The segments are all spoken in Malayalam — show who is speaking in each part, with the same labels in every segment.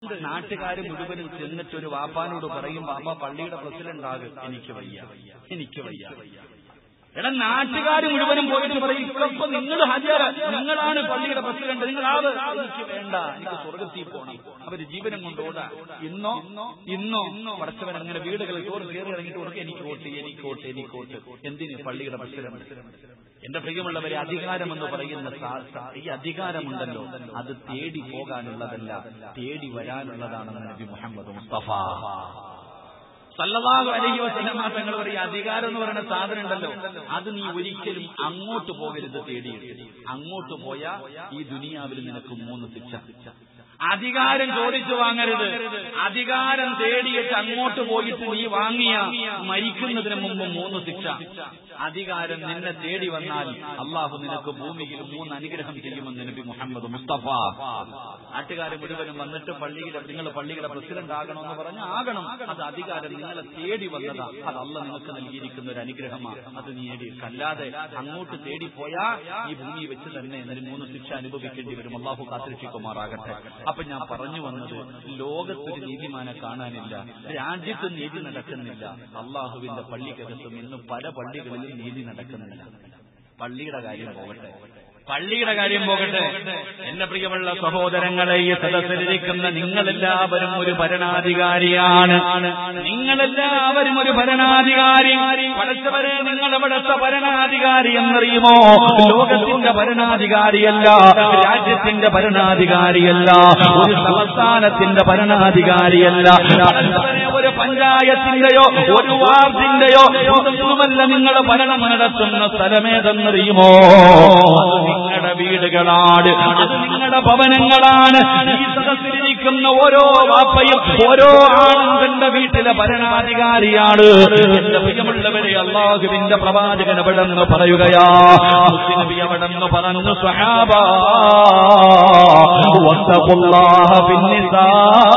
Speaker 1: നാട്ടുകാർ മുഴുവനും ചെന്നിട്ട് ഒരു വാപ്പാനോട് പറയും വാപ്പ പള്ളിയുടെ പ്രസിഡന്റ് ആകും എനിക്ക് വയ്യ എനിക്ക് വയ്യ എടാ നാട്ടുകാർ മുഴുവനും പോയിട്ട് പറയും ഇപ്പൊ നിങ്ങൾ ഹജാര നിങ്ങളാണ് പള്ളിയുടെ പ്രസിഡന്റ് നിങ്ങളാവ് എനിക്ക് വേണ്ട എനിക്ക് സ്വർഗത്തിൽ പോകണം അവര് ജീവനം കൊണ്ട് ഓടാ ഇന്നോ ഇന്നോ പഠിച്ചവൻ അങ്ങനെ വീടുകളിൽ ചോറ് കയറി ഇറങ്ങിയിട്ട് കൊടുക്കുക എനിക്ക് വോട്ട് എനിക്ക് വോട്ട് എനിക്ക് വോട്ട് എന്തിന് പള്ളിയുടെ പ്രസിഡന്റ് എന്റെ പ്രിയമുള്ളവരെ അധികാരം എന്ന് പറയുന്ന സാ- സാ- ഈ അധികാരമുണ്ടല്ലോ അത് തേടി പോകാനുള്ളതല്ല തേടി വരാനുള്ളതാണെന്ന് നബി മുഹമ്മദ് മുസ്തഫ സല്ലല്ലാഹു അലൈഹി വസല്ലമ തങ്ങൾ പറയും അധികാരം എന്ന് പറയുന്ന സാധനം ഉണ്ടല്ലോ അത് നീ ഒരിക്കലും അങ്ങോട്ട് പോകരുത് തേടിയിട്ട് അങ്ങോട്ട് പോയാ ഈ ദുനിയാവിൽ നിനക്ക് മൂന്ന് ശിക്ഷ അധികാരം ചോദിച്ചു വാങ്ങരുത് അധികാരം തേടിയിട്ട് അങ്ങോട്ട് പോയിട്ട് നീ വാങ്ങിയ മരിക്കുന്നതിന് മുമ്പ് മൂന്ന് ശിക്ഷ അധികാരം നിന്നെ തേടി വന്നാൽ അള്ളാഹു നിനക്ക് ഭൂമിയിൽ മൂന്ന് അനുഗ്രഹം ചെയ്യുമെന്ന് നബി മുഹമ്മദ് മുസ്തഫ നാട്ടുകാർ മുഴുവനും വന്നിട്ട് പള്ളിയിലെ നിങ്ങൾ പള്ളിയുടെ പ്രസിഡന്റ് ആകണമെന്ന് പറഞ്ഞ് ആകണം അത് അധികാരം നിങ്ങളെ തേടി വന്നതാ അത് അല്ല നിങ്ങൾക്ക് നൽകിയിരിക്കുന്ന ഒരു അനുഗ്രഹമാണ് അത് നീ നേടിയെടുക്കല്ലാതെ അങ്ങോട്ട് തേടിപ്പോയാ ഈ ഭൂമി വെച്ച് തന്നെ എന്നൊരു മൂന്ന് ശിക്ഷ അനുഭവിക്കേണ്ടി വരും അള്ളാഹു കാത്തിരക്ഷിക്കുമാറാകട്ടെ അപ്പൊ ഞാൻ പറഞ്ഞു വന്നത് ലോകത്തൊരു നീതിമാനെ കാണാനില്ല രാജ്യത്ത് നീതി നടക്കുന്നില്ല അള്ളാഹുവിന്റെ പള്ളിക്കകത്തും ഇന്ന് പല പള്ളികളിലും നീതി നടക്കുന്നില്ല പള്ളിയുടെ കാര്യം പോകട്ടെ പള്ളിയുടെ കാര്യം പോകട്ടെ എന്റെ പ്രിയമുള്ള സഹോദരങ്ങളെ ഈ സദസ്സിലിരിക്കുന്ന നിങ്ങളെല്ലാവരും ഒരു ഭരണാധികാരിയാണ് നിങ്ങളെല്ലാവരും ഒരു ഭരണാധികാരി പഠിച്ചവരെ നിങ്ങൾ എവിടുത്തെ ഭരണാധികാരി എന്നറിയുമോ ലോകത്തിന്റെ ഭരണാധികാരിയല്ല രാജ്യത്തിന്റെ ഭരണാധികാരിയല്ല ഒരു സംസ്ഥാനത്തിന്റെ ഭരണാധികാരിയല്ല പഠിച്ചവരെ ഒരു പഞ്ചായത്തിന്റെയോ ഒരു വാർഡിന്റെയോ ഒന്നുമല്ല നിങ്ങൾ ഭരണം നടത്തുന്ന സ്ഥലമേതെന്നറിയുമോ അത് നിങ്ങളുടെ വീടുകളാണ് അത് നിങ്ങളുടെ ഭവനങ്ങളാണ് ഈ സദസ്സിലിരിക്കുന്ന ഓരോ വാപ്പയും ഓരോ ആണും തന്റെ വീട്ടിലെ ഭരണാധികാരിയാണ് എന്റെ പ്രിയമുള്ളവരെ അള്ളാഹുവിന്റെ പ്രവാചകൻ എവിടെന്ന് പറയുകയാ മുസ്ലിം എവിടെന്ന് പറഞ്ഞു സഹാബ വത്തഖുല്ലാഹ ഫിന്നിസാ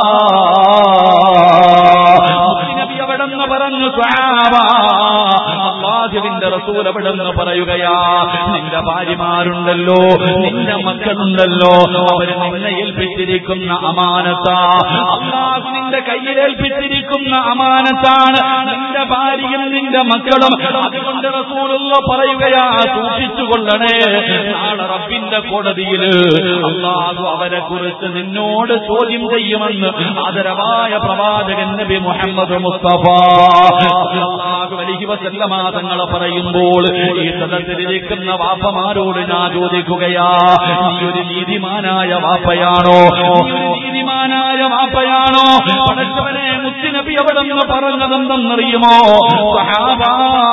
Speaker 1: മുസ്ലിം എവിടെന്ന് പറഞ്ഞു സഹാബ അള്ളാഹുവിന്റെ റസൂൽ എവിടെന്ന് പറയുകയാ നിന്റെ ഭാര്യമാരുണ്ടല്ലോ നിന്റെ മക്കളുണ്ടല്ലോ അവര് നിന്നെ ഏൽപ്പിച്ചിരിക്കുന്ന അമാനത്താ അള്ളാഹു നിന്റെ കയ്യിലേൽപ്പിച്ചിരിക്കുന്ന അമാനത്താണ് നിന്റെ ഭാര്യയും നിന്റെ മക്കളും അതുകൊണ്ട് റസൂലുള്ള പറയുകയാ സൂക്ഷിച്ചുകൊള്ളണേ നാളെ റബ്ബിന്റെ കോടതിയില് അള്ളാഹു അവരെ കുറിച്ച് നിന്നോട് ചോദ്യം ചെയ്യുമെന്ന് ആദരവായ പ്രവാചകൻ നബി മുഹമ്മദ് മുസ്തഫ അള്ളാഹു അലൈഹി വസല്ലമ തങ്ങൾ പറയുമ്പോൾ ഈ സദസ്സിലിരിക്കുന്ന വാപ്പമാരോട് ഞാൻ ചോദിക്കുകയാ നീ ഒരു നീതിമാനായ വാപ്പയാണോ നീ ഒരു നീതിമാനായ വാപ്പയാണോ പടച്ചവനെ മുത്തുനബി അവിടെ നിന്ന് പറഞ്ഞതെന്തെന്നറിയുമോ സഹാബാ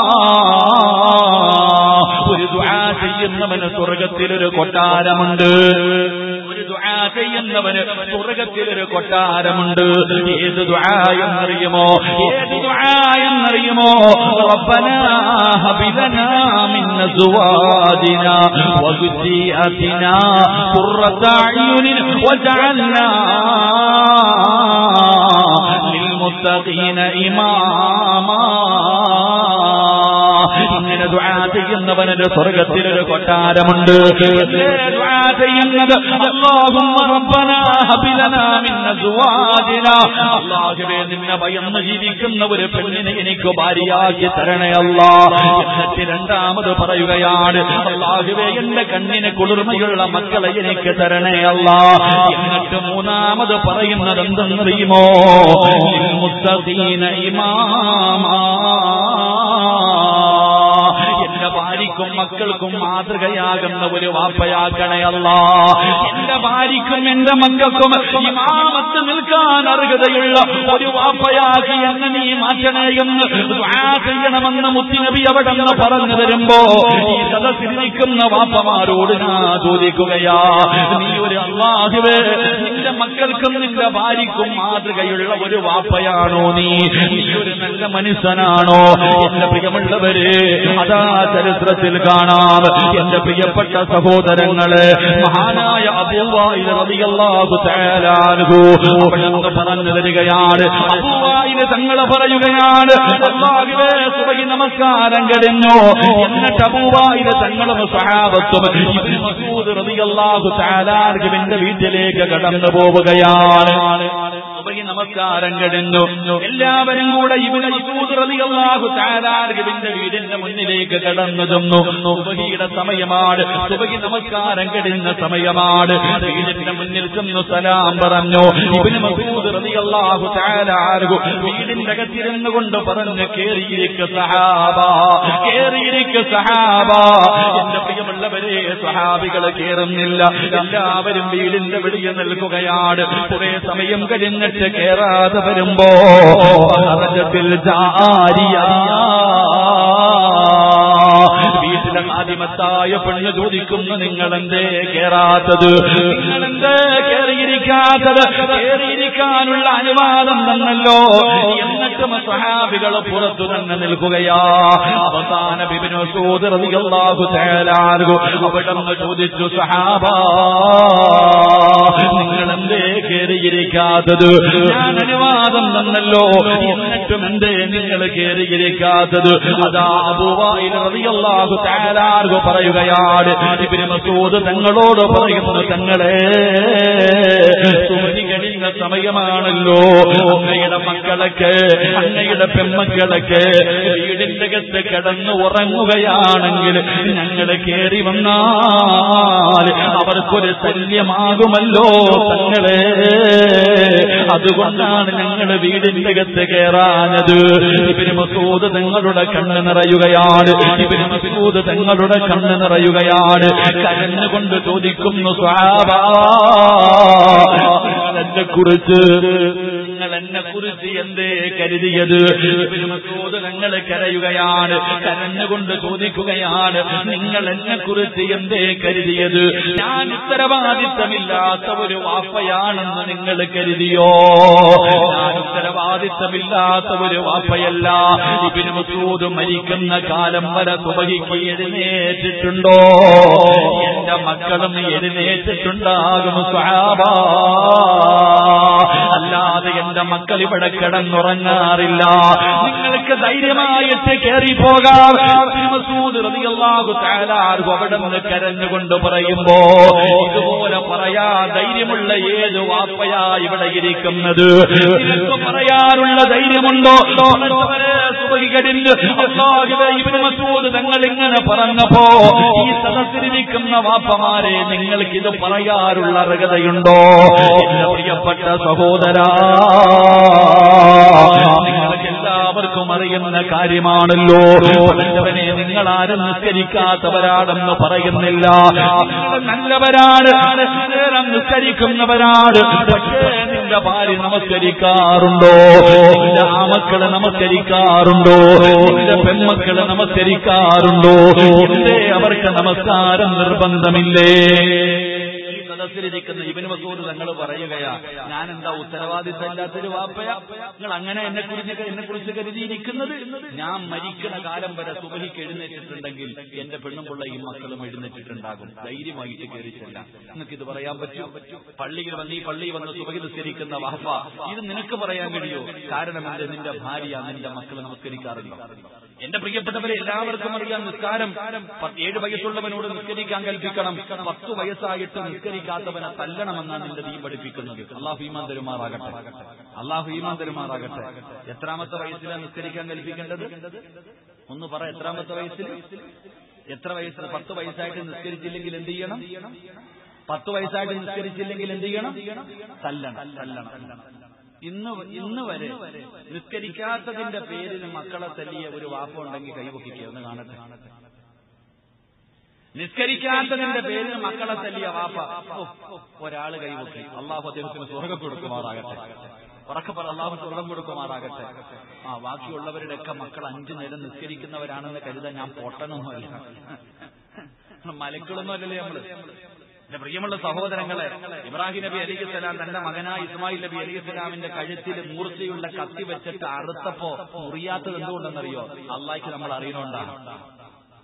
Speaker 1: ഒരു ദുആ ചെയ്യുന്നവന് സ്വർഗത്തിലൊരു കൊട്ടാരമുണ്ട് ഒരു ദുആ ചെയ്യുന്നവന് സ്വർഗത്തിലൊരു കൊട്ടാരമുണ്ട് ഏത് ദുആ എന്നറിയുമോ ഏത് ദുആ എന്നറിയുമോ റബ്ബനാ ഹബിലനാ മിൻ അസ്വാദിനാ വദുരിയതിനാ ഖുർറത അയ്യുനിൻ വജഅൽനാ للمتقين إماما ഇങ്ങനെ ദുആ ചെയ്യുന്നവനൊരു സ്വർഗത്തിലൊരു കൊട്ടാരമുണ്ട് ഇല്ലേ ദുആ ചെയ്യുന്നത് അല്ലാഹുമ്മ റബ്ബനാ ഹബ് ലനാ മിൻ അസ്വാജിനാ അല്ലാഹുവേ നിന്നെ ഭയന്ന് ജീവിക്കുന്ന ഒരു പെണ്ണിനെ എനിക്ക് ഭാര്യയാക്കി തരണേ അല്ലാ എന്നിട്ട് രണ്ടാമത് പറയുകയാണ് അല്ലാഹുവേ എന്റെ കണ്ണിന് കുളിർമയുള്ള മക്കളെ എനിക്ക് തരണേ അല്ലാ എന്നിട്ട് മൂന്നാമത് പറയുന്നത് എന്തെന്നറിയുമോ മുസ്തഖീന ഇമാമാ എന്റെ ഭാര്യക്കും മക്കൾക്കും മാതൃകയാകുന്ന ഒരു വാപ്പയാക്കണേ അല്ല എന്റെ ഭാര്യക്കും എന്റെ മക്കൾക്കും ഇമാമത്ത് നിൽക്കാൻ അർഹതയുള്ള ഒരു വാപ്പയാക്കി എന്നെ നീ മാറ്റണേ എന്ന് ദുആ ചെയ്യണമെന്ന് മുത്തിനബി അവിടെ നിന്ന് പറഞ്ഞു തരുമ്പോ ഈ സദസ്സിലിരിക്കുന്ന വാപ്പമാരോട് ഞാൻ ചോദിക്കുകയാ നീ ഒരു അള്ളാഹുവേ നിന്റെ മക്കൾക്കും നിന്റെ ഭാര്യക്കും മാതൃകയുള്ള ഒരു വാപ്പയാണോ നീ നീ ഒരു നല്ല മനുഷ്യനാണോ എന്റെ പ്രിയമുള്ളവരെ അതാ ചരിത്രത്തിൽ കാണാം എന്റെ പ്രിയപ്പെട്ട സഹോദരങ്ങളെ മഹാനായ അബൂവായിൽ റളിയല്ലാഹു തആല അൻഹു അവിടുന്ന് പറഞ്ഞു തരികയാണ് അബൂവായിൽ തങ്ങൾ പറയുകയാണ് അല്ലാഹുവേ സുബഹി നമസ്കാരം കഴിഞ്ഞു എന്നിട്ട് അബൂവായിൽ തങ്ങളും സ്വഹാബത്തും ഇബ്നു മസ്ഊദ് റളിയല്ലാഹു തആല അൻഹുവിന്റെ വീട്ടിലേക്ക് കടന്നു പോവുകയാണ് നമസ്കാരം കഴിഞ്ഞു എല്ലാവരും കൂടെ ഇവന് മസൂദ് റളിയല്ലാഹു തആലാർഗിന്റെ വീടിന്റെ മുന്നിലേക്ക് കടന്നു ചെന്നു സുബഹിയുടെ സമയമാണ് സുബഹി നമസ്കാരം കഴിഞ്ഞ സമയമാണ് വീടിന്റെ മുന്നിൽ ചെന്നു സലാം പറഞ്ഞു ഇവന് മസൂദ് റളിയല്ലാഹു തആലാർഗു വീടിന്റെ അകത്തിരുന്നു കൊണ്ട് പറഞ്ഞു കേറിയിരിക്ക സഹാബ കേറിയിരിക്ക സഹാബ എന്റെ പ്രിയമുള്ളവരെ സഹാബികൾ കേറുന്നില്ല എല്ലാവരും വീടിന്റെ വെളിയിൽ നിൽക്കുകയാണ് കുറെ സമയം കഴിഞ്ഞിട്ട് കേറാതെ വരുമ്പോ അറജത്തിൽ വീട്ടിലെ ആദിമത്തായ പെണ്ണ് ചോദിക്കുന്നു നിങ്ങളെന്തേ കേറാത്തത് നിങ്ങളെന്തേ കേറിയിരിക്കാത്തത് കേറിയിരിക്കാനുള്ള അനുവാദം തന്നല്ലോ എന്നിട്ടും സഹാബികൾ പുറത്തു തന്നെ നിൽക്കുകയാ അവസാന ബിബിനു സൂതറിയാഹു തേലാർഗു അവിടെ നിന്ന് ചോദിച്ചു സഹാബ നിങ്ങളെന്തേ കേറിയിരിക്കാത്തത് ഞാൻ അനുവാദം തന്നല്ലോ എന്നിട്ടും എന്തേ നിങ്ങൾ കേറിയിരിക്കാത്തത് അതാ അബുവാഹു തേലാർഗു പറയുകയാണ് ഇബിന് മസൂദ് തങ്ങളോട് പറയുന്നു തങ്ങളെ സുമതി കഴിഞ്ഞ സമയമാണല്ലോ അങ്ങയുടെ മക്കളൊക്കെ അങ്ങയുടെ പെമ്മക്കളൊക്കെ വീടിന്റെ അകത്ത് കിടന്ന് ഉറങ്ങുകയാണെങ്കിൽ ഞങ്ങൾ കയറി വന്നാൽ അവർക്കൊരു ശല്യമാകുമല്ലോ തങ്ങളെ അതുകൊണ്ടാണ് ഞങ്ങൾ വീടിന്റെ അകത്ത് കയറാനത് ഇവര് മസൂദ് തങ്ങളുടെ കണ്ണ് നിറയുകയാണ് ഇവര് മസൂദ് തങ്ങളുടെ കണ്ണ് നിറയുകയാണ് കരഞ്ഞുകൊണ്ട് ചോദിക്കുന്നു സ്വാഭാ എന്നെ കുറിച്ച് നിങ്ങൾ എന്നെ കുറിച്ച് എന്തേ കരുതിയത് ഇബ്നു മസ്ഊദ് ഞങ്ങൾ കരയുകയാണ് കരഞ്ഞുകൊണ്ട് ചോദിക്കുകയാണ് നിങ്ങൾ എന്നെ കുറിച്ച് എന്തേ കരുതിയത് ഞാൻ ഉത്തരവാദിത്തമില്ലാത്ത ഒരു വാപ്പയാണെന്ന് നിങ്ങൾ കരുതിയോ ഞാൻ ഉത്തരവാദിത്തമില്ലാത്ത ഒരു വാപ്പയല്ല ഇബിന് മസൂദ് മരിക്കുന്ന കാലം വരെ സുബഹിക്ക് എഴുന്നേറ്റിട്ടുണ്ടോ എന്റെ മക്കളും എഴുന്നേറ്റിട്ടുണ്ടാകും സ്വഹാബാ അല്ലാതെ എന്റെ മക്കൾ ഇവിടെ കിടന്നുറങ്ങാറില്ല നിങ്ങൾക്ക് ധൈര്യമായിട്ട് കയറി പോകാം മസൂദ് റളിയല്ലാഹു തആല ആർക്കും അവിടെ നിന്ന് കരഞ്ഞുകൊണ്ട് പറയുമ്പോ ഇതുപോലെ പറയാ ധൈര്യമുള്ള ഏത് വാപ്പയാ ഇവിടെ ഇരിക്കുന്നത് നിനക്ക് പറയാനുള്ള ധൈര്യമുണ്ടോ സുബഹി കഴിഞ്ഞ് അല്ലാഹുവേ ഇബ്നു മസൂദ് തങ്ങൾ ഇങ്ങനെ പറഞ്ഞപ്പോ ഈ സദസ്സിലിരിക്കുന്ന വാപ്പമാരെ നിങ്ങൾക്ക് ഇത് പറയാറുള്ള അർഹതയുണ്ടോ എന്റെ പ്രിയപ്പെട്ട സഹോദരാ നിങ്ങൾക്ക് എല്ലാവർക്കും അറിയുന്ന കാര്യമാണല്ലോ നല്ലവനെ നിങ്ങൾ ആരും നിസ്കരിക്കാത്തവരാണെന്ന് പറയുന്നില്ല നിങ്ങൾ നല്ലവരാണ് നേരം നിസ്കരിക്കുന്നവരാണ് പക്ഷേ നിന്റെ ഭാര്യ നമസ്കരിക്കാറുണ്ടോ നിന്റെ ആമക്കള് നമസ്കരിക്കാറുണ്ടോ നിന്റെ പെൺമക്കള് നമസ്കരിക്കാറുണ്ടോ എന്തേ അവർക്ക് നമസ്കാരം നിർബന്ധമില്ലേ ഈ സദസ്സിലിരിക്കുന്ന ഇബിന് മസൂദ് തങ്ങൾ പറയുകയാ ഞാൻ എന്താ ഉത്തരവാദിത്തമില്ലാത്തൊരു വാപ്പയ നിങ്ങൾ അങ്ങനെ എന്നെ കുറിച്ച് എന്നെ കുറിച്ച് കരുതിയിരിക്കുന്നത് ഞാൻ മരിക്കുന്ന കാലം വരെ സുബഹിക്ക് എഴുന്നേറ്റിട്ടുണ്ടെങ്കിൽ എന്റെ പെണ്ണും പിള്ളയും മക്കളും എഴുന്നേറ്റിട്ടുണ്ടാകും ധൈര്യമായിട്ട് കയറിച്ചല്ല നിങ്ങൾക്ക് ഇത് പറയാൻ പറ്റും പള്ളിയിൽ വന്ന് ഈ പള്ളിയിൽ വന്ന് സുബഹി നിസ്കരിക്കുന്ന വാപ്പ ഇത് നിനക്ക് പറയാൻ കഴിയോ കാരണം എന്റെ നിന്റെ ഭാര്യ നിന്റെ മക്കൾ നമസ്കരിക്കാറില്ല എന്റെ പ്രിയപ്പെട്ടവരെ എല്ലാവർക്കും അറിയാം നിസ്കാരം പത്ത് ഏഴ് വയസ്സുള്ളവനോട് നിസ്കരിക്കാൻ കൽപ്പിക്കണം പത്ത് വയസ്സായിട്ട് നിസ്കരിക്കാത്തവനെ തല്ലണമെന്നാണ് നിന്റെ നീ പഠിപ്പിക്കുന്നത് അള്ളാഹു ഈമാൻ തരുമാറാകട്ടെ അള്ളാഹു ഈമാൻ തരുമാറാകട്ടെ എത്രാമത്തെ വയസ്സിലാണ് നിസ്കരിക്കാൻ കൽപ്പിക്കേണ്ടത് ഒന്ന് പറ എത്രാമത്തെ വയസ്സിൽ എത്ര വയസ്സ് പത്ത് വയസ്സായിട്ട് നിസ്കരിച്ചില്ലെങ്കിൽ എന്ത് ചെയ്യണം പത്ത് വയസ്സായിട്ട് നിസ്കരിച്ചില്ലെങ്കിൽ എന്ത് ചെയ്യണം തല്ലണം തല്ലണം ഇന്ന് ഇന്ന് വരെ നിസ്കരിക്കാത്തതിന്റെ പേരിൽ മക്കളെ തല്ലിയ ഒരു വാപ്പ ഉണ്ടെങ്കിൽ കൈവക്കിക്കുക ഒന്ന് കാണട്ടെ നിസ്കരിക്കാത്തതിന്റെ പേരിൽ മക്കളെ തല്ലിയ വാപ്പ ഓ, ഒരാള് കൈവക്കി അള്ളാഹു അദ്ദേഹത്തിന് സ്വർഗം കൊടുക്കുമാറാകട്ടെ ഉറക്കപ്പറ അള്ളാഹു സ്വർഗം കൊടുക്കുമാറാകട്ടെ ആ ബാക്കിയുള്ളവരുടെ ഒക്കെ മക്കൾ അഞ്ചു നേരം നിസ്കരിക്കുന്നവരാണെന്ന് കരുതാൻ ഞാൻ പൊട്ടനൊന്നുമല്ല മലക്കളൊന്നും അല്ലല്ലേ നമ്മള് എന്റെ പ്രിയമുള്ള സഹോദരങ്ങളെ ഇബ്രാഹിം നബി അലി സ്വലാം തന്റെ മകനായ ഇസ്മായിൽ നബി അലി സ്വലാമിന്റെ കഴുത്തിൽ മൂർച്ചയുള്ള കത്തി വെച്ചിട്ട് അറുത്തപ്പോ മുറിയാത്തത് എന്തുകൊണ്ടെന്നറിയോ അള്ളാഹിക്ക് നമ്മൾ അറിയണോണ്ടാണ്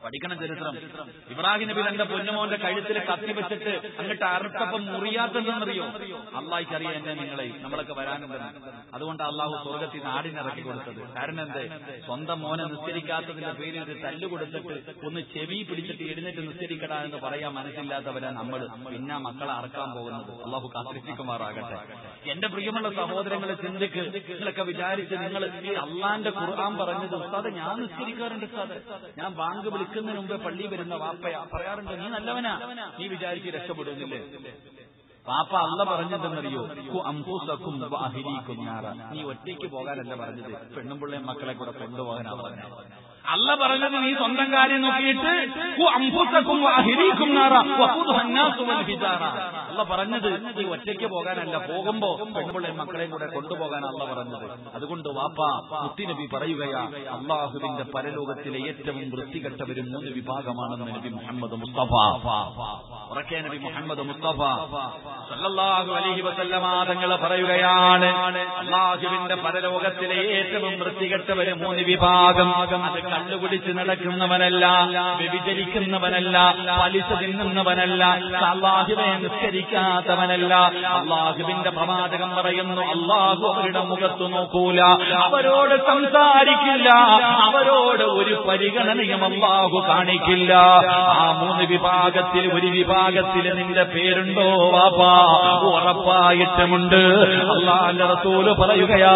Speaker 1: പഠിക്കണം ചരിത്രം ഇബ്രാഹിം നബി തന്റെ പൊന്നുമോന്റെ കഴുത്തിൽ കത്തി വെച്ചിട്ട് അങ്ങോട്ട് അറുത്തപ്പം മുറിയാത്തതെന്നറിയോ അള്ളാഹിക്ക് അറിയാം എന്നെ നിങ്ങളെ നമ്മളൊക്കെ വരാനുണ്ടെന്ന് അതുകൊണ്ട് അള്ളാഹു സ്വർഗത്തിൽ നാടിനിറക്കി കൊടുത്തത് കാരണം എന്ത് സ്വന്തം മോനെ നിസ്കരിക്കാത്തതിന്റെ പേരിൽ ഒരു തല്ലു കൊടുത്തിട്ട് ഒന്ന് ചെവി പിടിച്ചിട്ട് എഴുന്നേറ്റ് നിസ്കരിക്കടാ എന്ന് പറയാൻ മനസ്സില്ലാത്തവരാ നമ്മൾ പിന്നെ ആ മക്കളെ അറക്കാൻ പോകുന്നത് അള്ളാഹു കാത്തിരിക്കുമാറാകട്ടെ എന്റെ പ്രിയമുള്ള സഹോദരങ്ങളെ ചിന്തിക്ക് നിങ്ങളൊക്കെ വിചാരിച്ച് നിങ്ങൾ ഈ അള്ളാന്റെ ഖുർആൻ പറഞ്ഞത് ഉസ്താദ് ഞാൻ നിസ്കരിക്കാറുണ്ട് ഉസ്താദ് ഞാൻ ബാങ്ക് വിളിക്കുന്നതിന് മുമ്പേ പള്ളി വരുന്ന വാപ്പയാ പറയാറുണ്ട് നീ നല്ലവനാ നീ വിചാരിച്ച് രക്ഷപ്പെടുന്നില്ലേ പാപ്പ അല്ല പറഞ്ഞതെന്നറിയോ കു അംബൂസക്കും അഹിരീക്കും ഞാറ നീ ഒറ്റയ്ക്ക് പോകാനല്ല പറഞ്ഞത് പെണ്ണും പിള്ളയും മക്കളെ കൂടെ കൊണ്ടുപോകാനാ പറഞ്ഞത് അല്ല പറഞ്ഞത് നീ സ്വന്തം കാര്യം നോക്കിയിട്ട് കു അംബൂസക്കും അഹിരീക്കും ഞാറ വഖുദുഹന്നാസു വൽ ഹിജാറ അല്ല പറഞ്ഞത് നീ ഒറ്റയ്ക്ക് പോകാനല്ല പോകുമ്പോ പെൺപിള്ളയും മക്കളെയും കൂടെ കൊണ്ടുപോകാൻ അല്ല പറഞ്ഞത് അതുകൊണ്ട് വാപ്പ മുത്തിനബി പറയുകയാ അള്ളാഹുവിന്റെ പരലോകത്തിലെ ഏറ്റവും വൃത്തികെട്ടവരും മൂന്ന് വിഭാഗമാണെന്ന് നബി മുഹമ്മദ് മുസ്തഫ ഉറക്കെ നബി മുഹമ്മദ് മുസ്തഫ സല്ലല്ലാഹു അലൈഹി വസല്ലമ തങ്ങൾ പറയുകയാണ് അള്ളാഹുവിന്റെ പരലോകത്തിലെ ഏറ്റവും വൃത്തികെട്ടവര് മൂന്ന് വിഭാഗം അത് കള്ളുകുടിച്ച് നടക്കുന്നവനല്ല വ്യഭിചരിക്കുന്നവനല്ല പലിശ തിന്നുന്നവനല്ല അള്ളാഹുവെ നിസ്കരിക്കാത്തവനല്ല അള്ളാഹുവിന്റെ പ്രവാചകം പറയുന്നു അള്ളാഹു അവരുടെ മുഖത്ത് നോക്കൂല അവരോട് സംസാരിക്കില്ല അവരോട് ഒരു പരിഗണനയും അള്ളാഹു കാണിക്കില്ല ആ മൂന്ന് വിഭാഗത്തിൽ ഒരു വിഭാഗത്തിൽ നിന്റെ പേരുണ്ടോ വാപ്പാ ഉറപ്പായിട്ടുമുണ്ട് അള്ളാന്റെ റസൂല് പറയുകയാ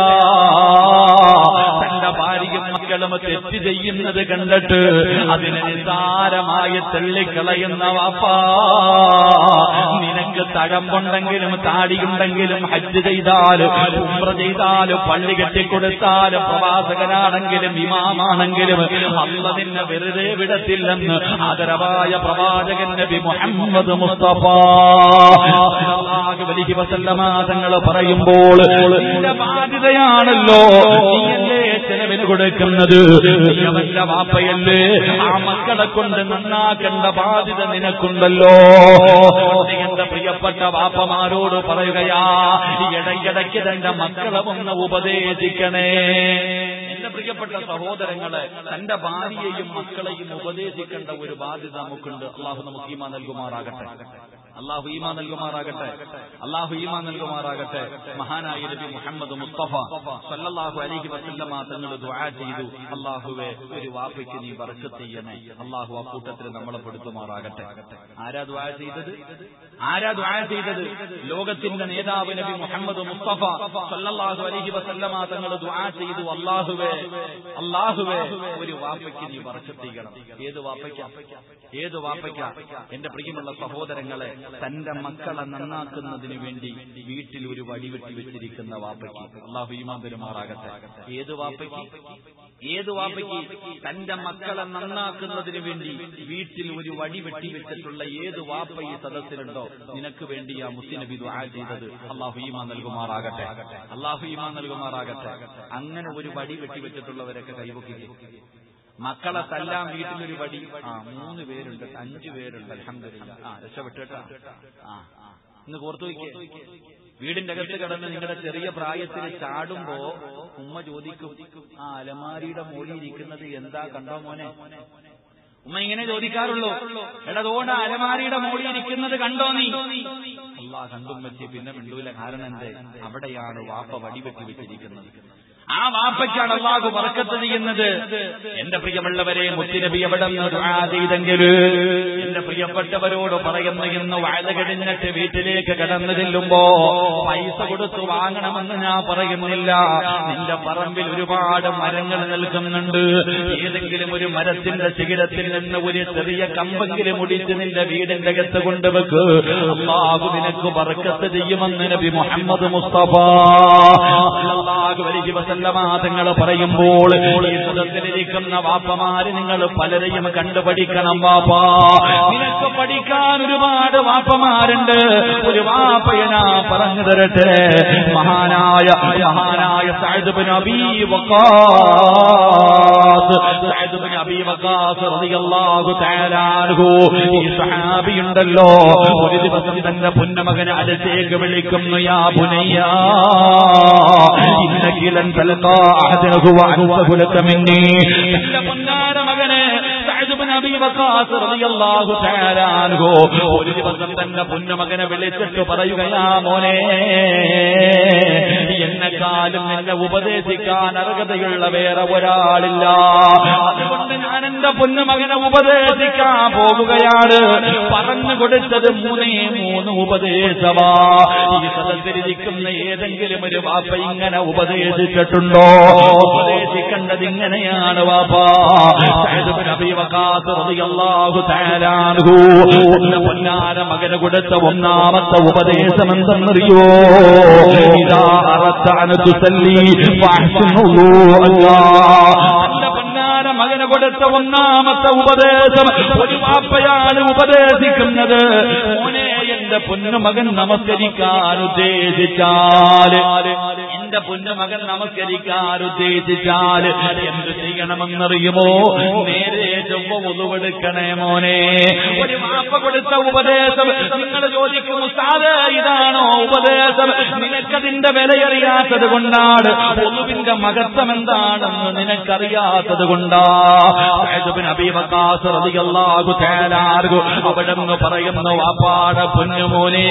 Speaker 1: തന്റെ ഭാര്യയും മക്കളും തെറ്റ് ചെയ്യുന്നത് കണ്ടിട്ട് അതിനെ നിസാരമായി തള്ളിക്കളയുന്ന വാപ്പാ നിനക്ക് തഴമ്പുണ്ടെങ്കിലും താടിയുണ്ടെങ്കിലും ഹജ്ജ് ചെയ്താലും ഉമ്ര ചെയ്താലും പള്ളി കെട്ടിക്കൊടുത്താലും പ്രവാസകനാണെങ്കിലും ഇമാമാണെങ്കിലും അല്ല നിന്നെ വെറുതെ വിടത്തില്ലെന്ന് ആദരവായ പ്രവാചകൻ നബി മുഹമ്മദ് മുസ്തഫ സല്ലല്ലാഹു അലൈഹി വസല്ലമ തങ്ങൾ പറയുമ്പോൾ നിന്റെ ബാധ്യതയാണല്ലോ നീയല്ലേ ചെലവിന് കൊടുക്കുന്നത് നീയവന്റെ വാപ്പയല്ലേ ആ മക്കളെ കൊണ്ട് നന്നാക്കേണ്ട ബാധ്യത നിനക്കുണ്ടല്ലോ നീ എന്റെ പ്രിയപ്പെട്ട വാപ്പമാരോട് പറയുകയാ ഇടയ്ക്കിടയ്ക്ക് തന്റെ മക്കളെ ഒന്ന് ഉപദേശിക്കണേ എന്റെ പ്രിയപ്പെട്ട സഹോദരങ്ങളെ തന്റെ ഭാര്യയെയും മക്കളെയും ഉപദേശിക്കേണ്ട ഒരു ബാധ്യത നമുക്കുണ്ട് അള്ളാഹു നമുക്ക് ഈമ നൽകുമാറാകട്ടെ അള്ളാഹു ഈമ നൽകുമാറാകട്ടെ അള്ളാഹു ഈമ നൽകുമാറാകട്ടെ മഹാനായ നബി മുഹമ്മദ് മുസ്തഫ സല്ലല്ലാഹു അലൈഹി വസല്ലമ തങ്ങൾ ദുആ ചെയ്തു അള്ളാഹുവെ ഒരു വാപ്പയ്ക്ക് നീ ബർക്കത്ത് ചെയ്യണേ അള്ളാഹു ആ കൂട്ടത്തിൽ നമ്മളെ പെടുത്തുമാറാകട്ടെ ആരാ ദുആ ചെയ്തത് ആരാ ദുആ ചെയ്തത് ലോകത്തിന്റെ നേതാവ് നബി മുഹമ്മദ് മുസ്തഫ സല്ലല്ലാഹു അലൈഹി വസല്ലമ തങ്ങൾ ദുആ ചെയ്തു അള്ളാഹുവെ അള്ളാഹുവെ ഒരു വാപ്പയ്ക്ക് നീ ബർക്കത്ത് ചെയ്യണം ഏത് വാപ്പയ്ക്ക ഏത് വാപ്പയ്ക്ക എന്റെ പ്രിയമുള്ള സഹോദരങ്ങളെ തന്റെ മക്കളെ നന്നാക്കുന്നതിന് വേണ്ടി വീട്ടിൽ ഒരു വടിവെട്ടി വെച്ചിരിക്കുന്ന വാപ്പയ്ക്ക് അള്ളാഹു ഈമാൻ പെരുമാറാകട്ടെ ഏത് വാപ്പയ്ക്ക് ഏത് വാപ്പയ്ക്ക് തന്റെ മക്കളെ നന്നാക്കുന്നതിന് വേണ്ടി വീട്ടിൽ ഒരു വടി വെട്ടി വെച്ചിട്ടുള്ള ഏത് വാപ്പ ഈ സദസ്സിലുണ്ടോ നിനക്ക് വേണ്ടി ആ മുസ്ലിനബി ദുആ ചെയ്തത് അള്ളാഹു ഈമാൻ നൽകുമാറാകട്ടെ അള്ളാഹു ഈമാൻ നൽകുമാറാകട്ടെ അങ്ങനെ ഒരു വടി വെട്ടി വെച്ചിട്ടുള്ളവരൊക്കെ കൈവക്കില്ലേ മക്കളെ തല്ലാൻ വീട്ടിലൊരു വടി ആ മൂന്ന് പേരുണ്ട് അഞ്ചു പേരുണ്ട് അലഹമില്ല ആ രക്ഷപ്പെട്ടു കേട്ടോ ആ ഇന്ന് കോർത്തു വയ്ക്കേ വീടിന്റെ അകത്ത് കിടന്ന് നിങ്ങളുടെ ചെറിയ പ്രായത്തിൽ ചാടുമ്പോ ഉമ്മ ചോദിക്കും ആ അലമാരിയുടെ മോളിൽ ഇരിക്കുന്നത് എന്താ കണ്ടോ മോനെ ഉമ്മ ഇങ്ങനെ ചോദിക്കാറുള്ളൂ എടാ അതുകൊണ്ട് അലമാരിയുടെ മോളിൽ ഇരിക്കുന്നത് കണ്ടോ നീ അല്ലാ കണ്ടും വെച്ച് പിന്നെ മിണ്ടൂല കാരണം എന്തേ അവിടെയാണ് വാപ്പ വടിവെട്ടി വെച്ചിരിക്കുന്നത് ആ വാപ്പയ്ക്കാണ് അള്ളാഹു പറക്കത്ത് ചെയ്യുന്നത് എന്റെ പ്രിയമുള്ളവരെ മുത്തിനബി എവിടെ നിന്ന് ദുആ ചെയ്തെങ്കിൽ എന്റെ പ്രിയപ്പെട്ടവരോട് പറയുന്ന ഇന്ന് വയല കഴിഞ്ഞിട്ട് വീട്ടിലേക്ക് കടന്നു ചെല്ലുമ്പോ പൈസ കൊടുത്ത് വാങ്ങണമെന്ന് ഞാൻ പറയുന്നില്ല നിന്റെ പറമ്പിൽ ഒരുപാട് മരങ്ങൾ നിൽക്കുന്നുണ്ട് ഏതെങ്കിലും ഒരു മരത്തിന്റെ ശിഖരത്തിൽ നിന്ന് ഒരു ചെറിയ കമ്പെങ്കിലും മുടിച്ച് നിന്റെ വീടിന്റെ അകത്ത് കൊണ്ടുവെക്ക് അള്ളാഹു നിനക്ക് പറക്കത്ത് ചെയ്യുമെന്ന് നബി മുഹമ്മദ് മുസ്തഫ അള്ളാഹു അലൈഹി വസല്ലമാതങ്ങൾ പറയുമ്പോൾ ഈ സദസ്സിലിരിക്കുന്ന വാപ്പമാര് നിങ്ങൾ പലരെയും കണ്ടുപഠിക്കണം വാപ്പാ നിനക്ക് പഠിക്കാൻ ഒരുപാട് വാപ്പമാരുണ്ട് ഒരു വാപ്പയെ ഞാൻ പറഞ്ഞു തരട്ടെ മഹാനായ മഹാനായ സഅദ് ബിൻ അബീ വഖാസ് സഅദ് ബിൻ അബീ വഖാസ് റളിയല്ലാഹു തആല അൻഹു ഈ സഹാബിയുണ്ടല്ലോ ഒരു ദിവസം തന്റെ പൊന്നമകനെ അടുത്തേക്ക് വിളിക്കുന്നു യാ ബുനയ്യ ഇന്നക ലൻ തൽഖാ അഹദൻ ഹുവ അൻസഹു ലക മിന്നി തന്റെ പൊന്നാര മകനെ സഅദ് ബിൻ അബീ വഖാസ് റളിയല്ലാഹു തആല അൻഹു ഒരു ദിവസം തന്റെ പൊന്നുമകനെ വിളിച്ചിട്ട് പറയുകയാ മോനെ എന്നെക്കാളും നിന്നെ ഉപദേശിക്കാൻ അർഹതയുള്ള വേറെ ഒരാളില്ല അതുകൊണ്ട് ഞാൻ എന്റെ പൊന്നുമകനെ ഉപദേശിക്കാൻ പോകുകയാണ് പറഞ്ഞു കൊടുത്തത് മൂന്നേ മൂന്ന് ഉപദേശമാ ഈ സദസ്സിലിരിക്കുന്ന ഏതെങ്കിലും ഒരു വാപ്പ ഇങ്ങനെ ഉപദേശിച്ചിട്ടുണ്ടോ ഉപദേശിക്കേണ്ടത് ഇങ്ങനെയാണ് വാപ്പ സഅദ് ഇബ്നു അബീ വഖാസ് റളിയല്ലാഹു തആല അൻഹു തന്റെ പൊന്നാര മകന് കൊടുത്ത ഒന്നാമത്തെ ഉപദേശം എന്തെന്നറിയോ ഇതാ അറത്ത അൻ തുസല്ലി ഫഅഹ്സിനു തന്റെ പൊന്നാര മകന് കൊടുത്ത ഒന്നാമത്തെ ഉപദേശം ഒരു വാപ്പയാണ് ഉപദേശിക്കുന്നത് മോനെ എന്റെ പൊന്നുമകൻ നമസ്കരിക്കാൻ ഉദ്ദേശിച്ചാൽ എന്റെ പൊന്നുമകൻ നമസ്കരിക്കാൻ ഉദ്ദേശിച്ചാൽ എന്ത് ചെയ്യണമെന്നറിയുമോ നേരെ ചൊവ്വ ഒതുവെടുക്കണേ മോനെ ഒരു മാപ്പ കൊടുത്ത ഉപദേശം നിങ്ങൾ ചോദിക്കും ഉസ്താദ് ഇതാണോ ഉപദേശം നിനക്കതിന്റെ വിലയറിയാത്തത് കൊണ്ടാണ് ഒതുവിന്റെ മഹത്വം എന്താണെന്ന് നിനക്കറിയാത്തത് കൊണ്ടാ അവിടെ നിന്ന് പറയുന്നു വാപ്പാട പൊന്നുമോനെ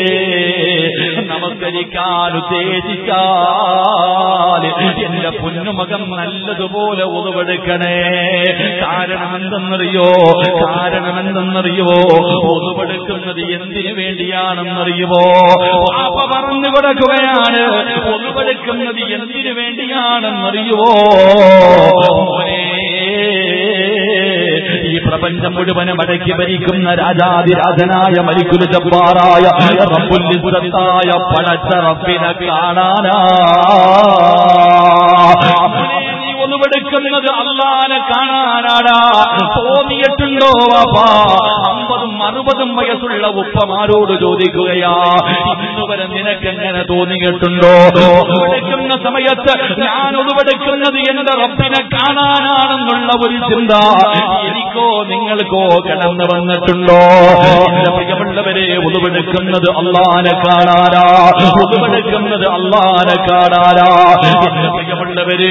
Speaker 1: നമസ്കരിക്കാൻ ഉദ്ദേശിച്ചാൽ എന്റെ പൊന്നുമകം നല്ലതുപോലെ ഉതവെടുക്കണേ കാരണം എന്തെന്നറിയോ കാരണം എന്തെന്നറിയോ ഉതവെടുക്കുന്നത് എന്തിനു വേണ്ടിയാണെന്നറിയുമോ പാപ്പ പറഞ്ഞു കൊടുക്കുകയാണ് ഉതവെടുക്കുന്നത് എന്തിനു വേണ്ടിയാണെന്നറിയുവോ മോനെ ഈ പ്രപഞ്ചം മുഴുവനും അടക്കി ഭരിക്കുന്ന രാജാതിരാജനായ മലിക്കുല ജബ്ബാറായ റബ്ബുല്ലിസ്സത്തായ പടച്ച റബ്ബിനെ കാണാനാ നീ ഒന്നുവെടുക്കുന്നത് അള്ളാനെ കാണാനാടാ തോന്നിയിട്ടുണ്ടോ വാപ്പാ അമ്പതും അറുപതും വയസ്സുള്ള ഉപ്പമാരോട് ചോദിക്കുകയാ ഇന്ന് വരെ നിനക്കെങ്ങനെ തോന്നിയിട്ടുണ്ടോ ഒന്നുവെടുക്കുന്ന സമയത്ത് ഞാൻ ഒന്നുവെടുക്കുന്നത് എന്റെ റബ്ബിനെ കാണാനാണെന്നുള്ള ഒരു ചിന്ത എനിക്കോ നിങ്ങൾക്കോ കടന്നു വന്നിട്ടുണ്ടോ എന്റെ പ്രിയമുള്ളവരെ ഉതുവെടുക്കുന്നത് അള്ളാനെ കാണാനാ ഉതുവെടുക്കുന്നത് അള്ളാനെ കാണാനാ എന്റെ പ്രിയമുള്ളവരെ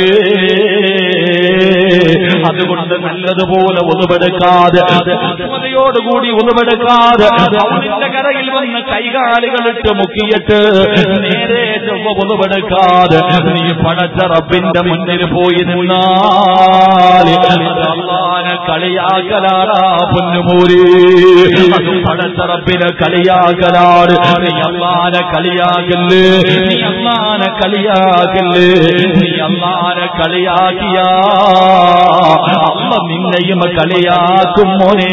Speaker 1: അതുകൊണ്ട് നല്ലതുപോലെ ഒതുവെടുക്കാതെ സൂക്ഷ്മതയോടുകൂടി ഒതുവെടുക്കാതെ അവനിന്റെ കരയിൽ വന്ന് കൈകാലുകളിട്ട് മുക്കിയിട്ട് നേരെ ചൊവ്വ ഒതുവെടുക്കാതെ നീ പടച്ച റബ്ബിന്റെ മുന്നിൽ പോയി നിന്നാൽ അള്ളാനെ കളിയാക്കലാടാ പൊന്നുമൂരി അത് പടച്ച റബ്ബിനെ കളിയാക്കലാണ് നീ അള്ളാനെ കളിയാകല് നീ അള്ളാനെ കളിയാകല് നീ അള്ളാനെ കളിയാക്കിയാ അമ്മ നിന്നെയും കളിയാക്കും മോനെ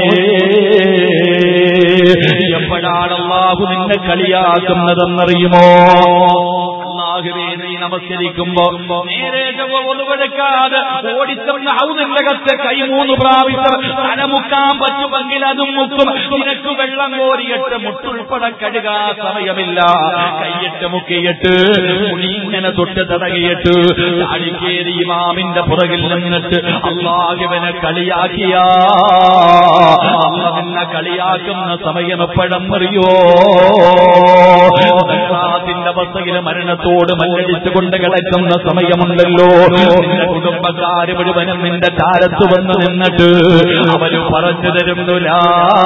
Speaker 1: എപ്പോഴാണ് അള്ളാഹു നിന്നെ കളിയാക്കുന്നതെന്നറിയുമോ അള്ളാഹുവേ നീ നമസ്കരിക്കുമ്പോ നേരെ ചൊവ്വ ഒന്നുവെടുക്കാതെ ഓടിച്ചെന്ന ഔദില്ലകത്തെ കൈ മൂന്ന് പ്രാവശ്യം തലമുക്കാൻ പറ്റുമെങ്കിൽ അതും മുക്കും നിനക്ക് വെള്ളം കോരിയിട്ട് മുട്ടുൾപ്പെടെ കഴുകാ സമയമില്ല കൈയിട്ട് മുക്കിയിട്ട് മുടി ഇങ്ങനെ തൊട്ട് തടകിയിട്ട് അടിക്കേരി ഇമാമിന്റെ പുറകിൽ നിന്നിട്ട് അള്ളാഹുവിനെ കളിയാക്കിയാ അള്ള നിന്നെ കളിയാക്കുന്ന സമയം എപ്പോഴെന്നറിയോ ത്തിന്റെ അവസ്ഥയിൽ മരണത്തോട് മല്ലടിച്ചുകൊണ്ട് കിടക്കുന്ന സമയമുണ്ടല്ലോ നിന്റെ കുടുംബക്കാര് മുഴുവനും നിന്റെ ചാരത്ത് വന്ന് നിന്നിട്ട് അവര് പറഞ്ഞു തരുന്നു ലാ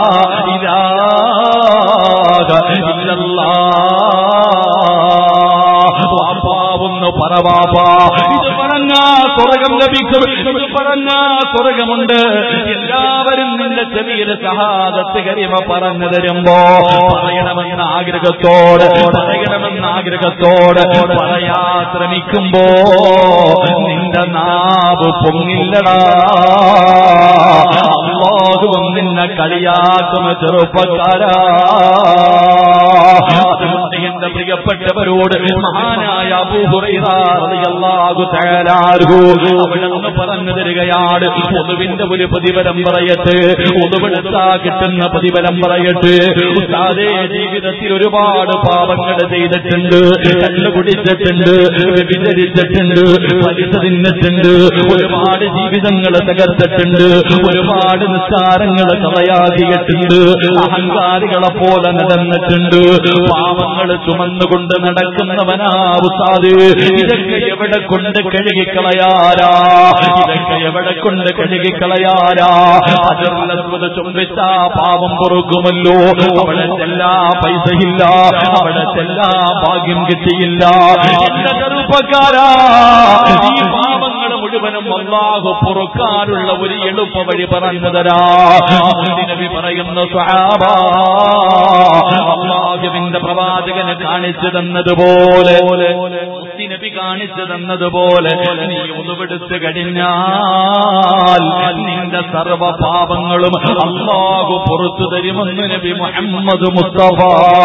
Speaker 1: ഇലാഹ ഇല്ലല്ലാ വാപ്പാവുന്നു പറവാപ്പാ ഇത് പറഞ്ഞാ സ്വർഗം ലഭിക്കും ഇത് പറഞ്ഞാ സ്വർഗമുണ്ട് എല്ലാവരും നിന്റെ ചെവിയിൽ സഹാദത്ത് കരിമ പറഞ്ഞു തരുമ്പോ പറയണമെന്ന ആഗ്രഹത്തോട് പറയണമെന്ന ആഗ്രഹത്തോട് പറയാ ശ്രമിക്കുമ്പോ നിന്റെ നാവ് പൊങ്ങില്ലടാ അള്ളാഹുവും നിന്നെ കളിയാക്കും ചെറുപ്പക്കാരാ അതുകൊണ്ട് എന്റെ പ്രിയപ്പെട്ടവരോട് മഹാനായ അബൂഹുറൈറാഹു തയ്യാറാകൂ അവിടെ നിന്ന് പറഞ്ഞു തരികയാണ് ഒതുവിന്റെ ഒരു പ്രതിഫലം പറയട്ടെ ഒതുവെടുത്താ കിട്ടുന്ന പ്രതിഫലം പറയട്ടെ ഉസ്താദേ ജീവിതത്തിൽ ഒരുപാട് പാപങ്ങൾ ചെയ്തിട്ടുണ്ട് കണ്ണു കുടിച്ചിട്ടുണ്ട് വ്യഭിചരിച്ചിട്ടുണ്ട് പലിശ തിന്നിട്ടുണ്ട് ഒരുപാട് ജീവിതങ്ങൾ തകർത്തിട്ടുണ്ട് ഒരുപാട് നിസ്കാരങ്ങൾ കളയാകിയിട്ടുണ്ട് അഹങ്കാരികളെ പോലെ നടന്നിട്ടുണ്ട് പാപങ്ങൾ
Speaker 2: ചുമന്നുകൊണ്ട് നടക്കുന്നവനാ ഉസ്താദ് ഇതൊക്കെ എവിടെ കൊണ്ട് കഴുകിക്കളയാരാ ഇതൊക്കെ എവിടെ കൊണ്ട് കഴുകിക്കളയാരാ അതിർലത്വത ചുംബിച്ച പാപം പൊറുക്കുമല്ലോ അവിടെ ചെല്ലാ പൈസയില്ല അവിടെ ചെല്ലാ ഭാഗ്യം കിട്ടിയില്ല എന്റെ ചെറുപ്പക്കാരാ ഈ പാപങ്ങൾ മുഴുവനും അള്ളാഹു പൊറുക്കാനുള്ള ഒരു എളുപ്പ വഴി പറഞ്ഞു തരാ നബി പറയുന്ന സ്വഹാബ അള്ളാഹുവിന്റെ പ്രവാചകന് കാണിച്ചു തന്നതുപോലെ നബി കാണിച്ചു തന്നതുപോലെ നീ ഉതുവെടുത്ത് കഴിഞ്ഞാൽ നിന്റെ സർവ പാപങ്ങളും അള്ളാഹു പുറത്തു തരുമെന്ന് നബി മുഹമ്മദ് മുസ്തഫ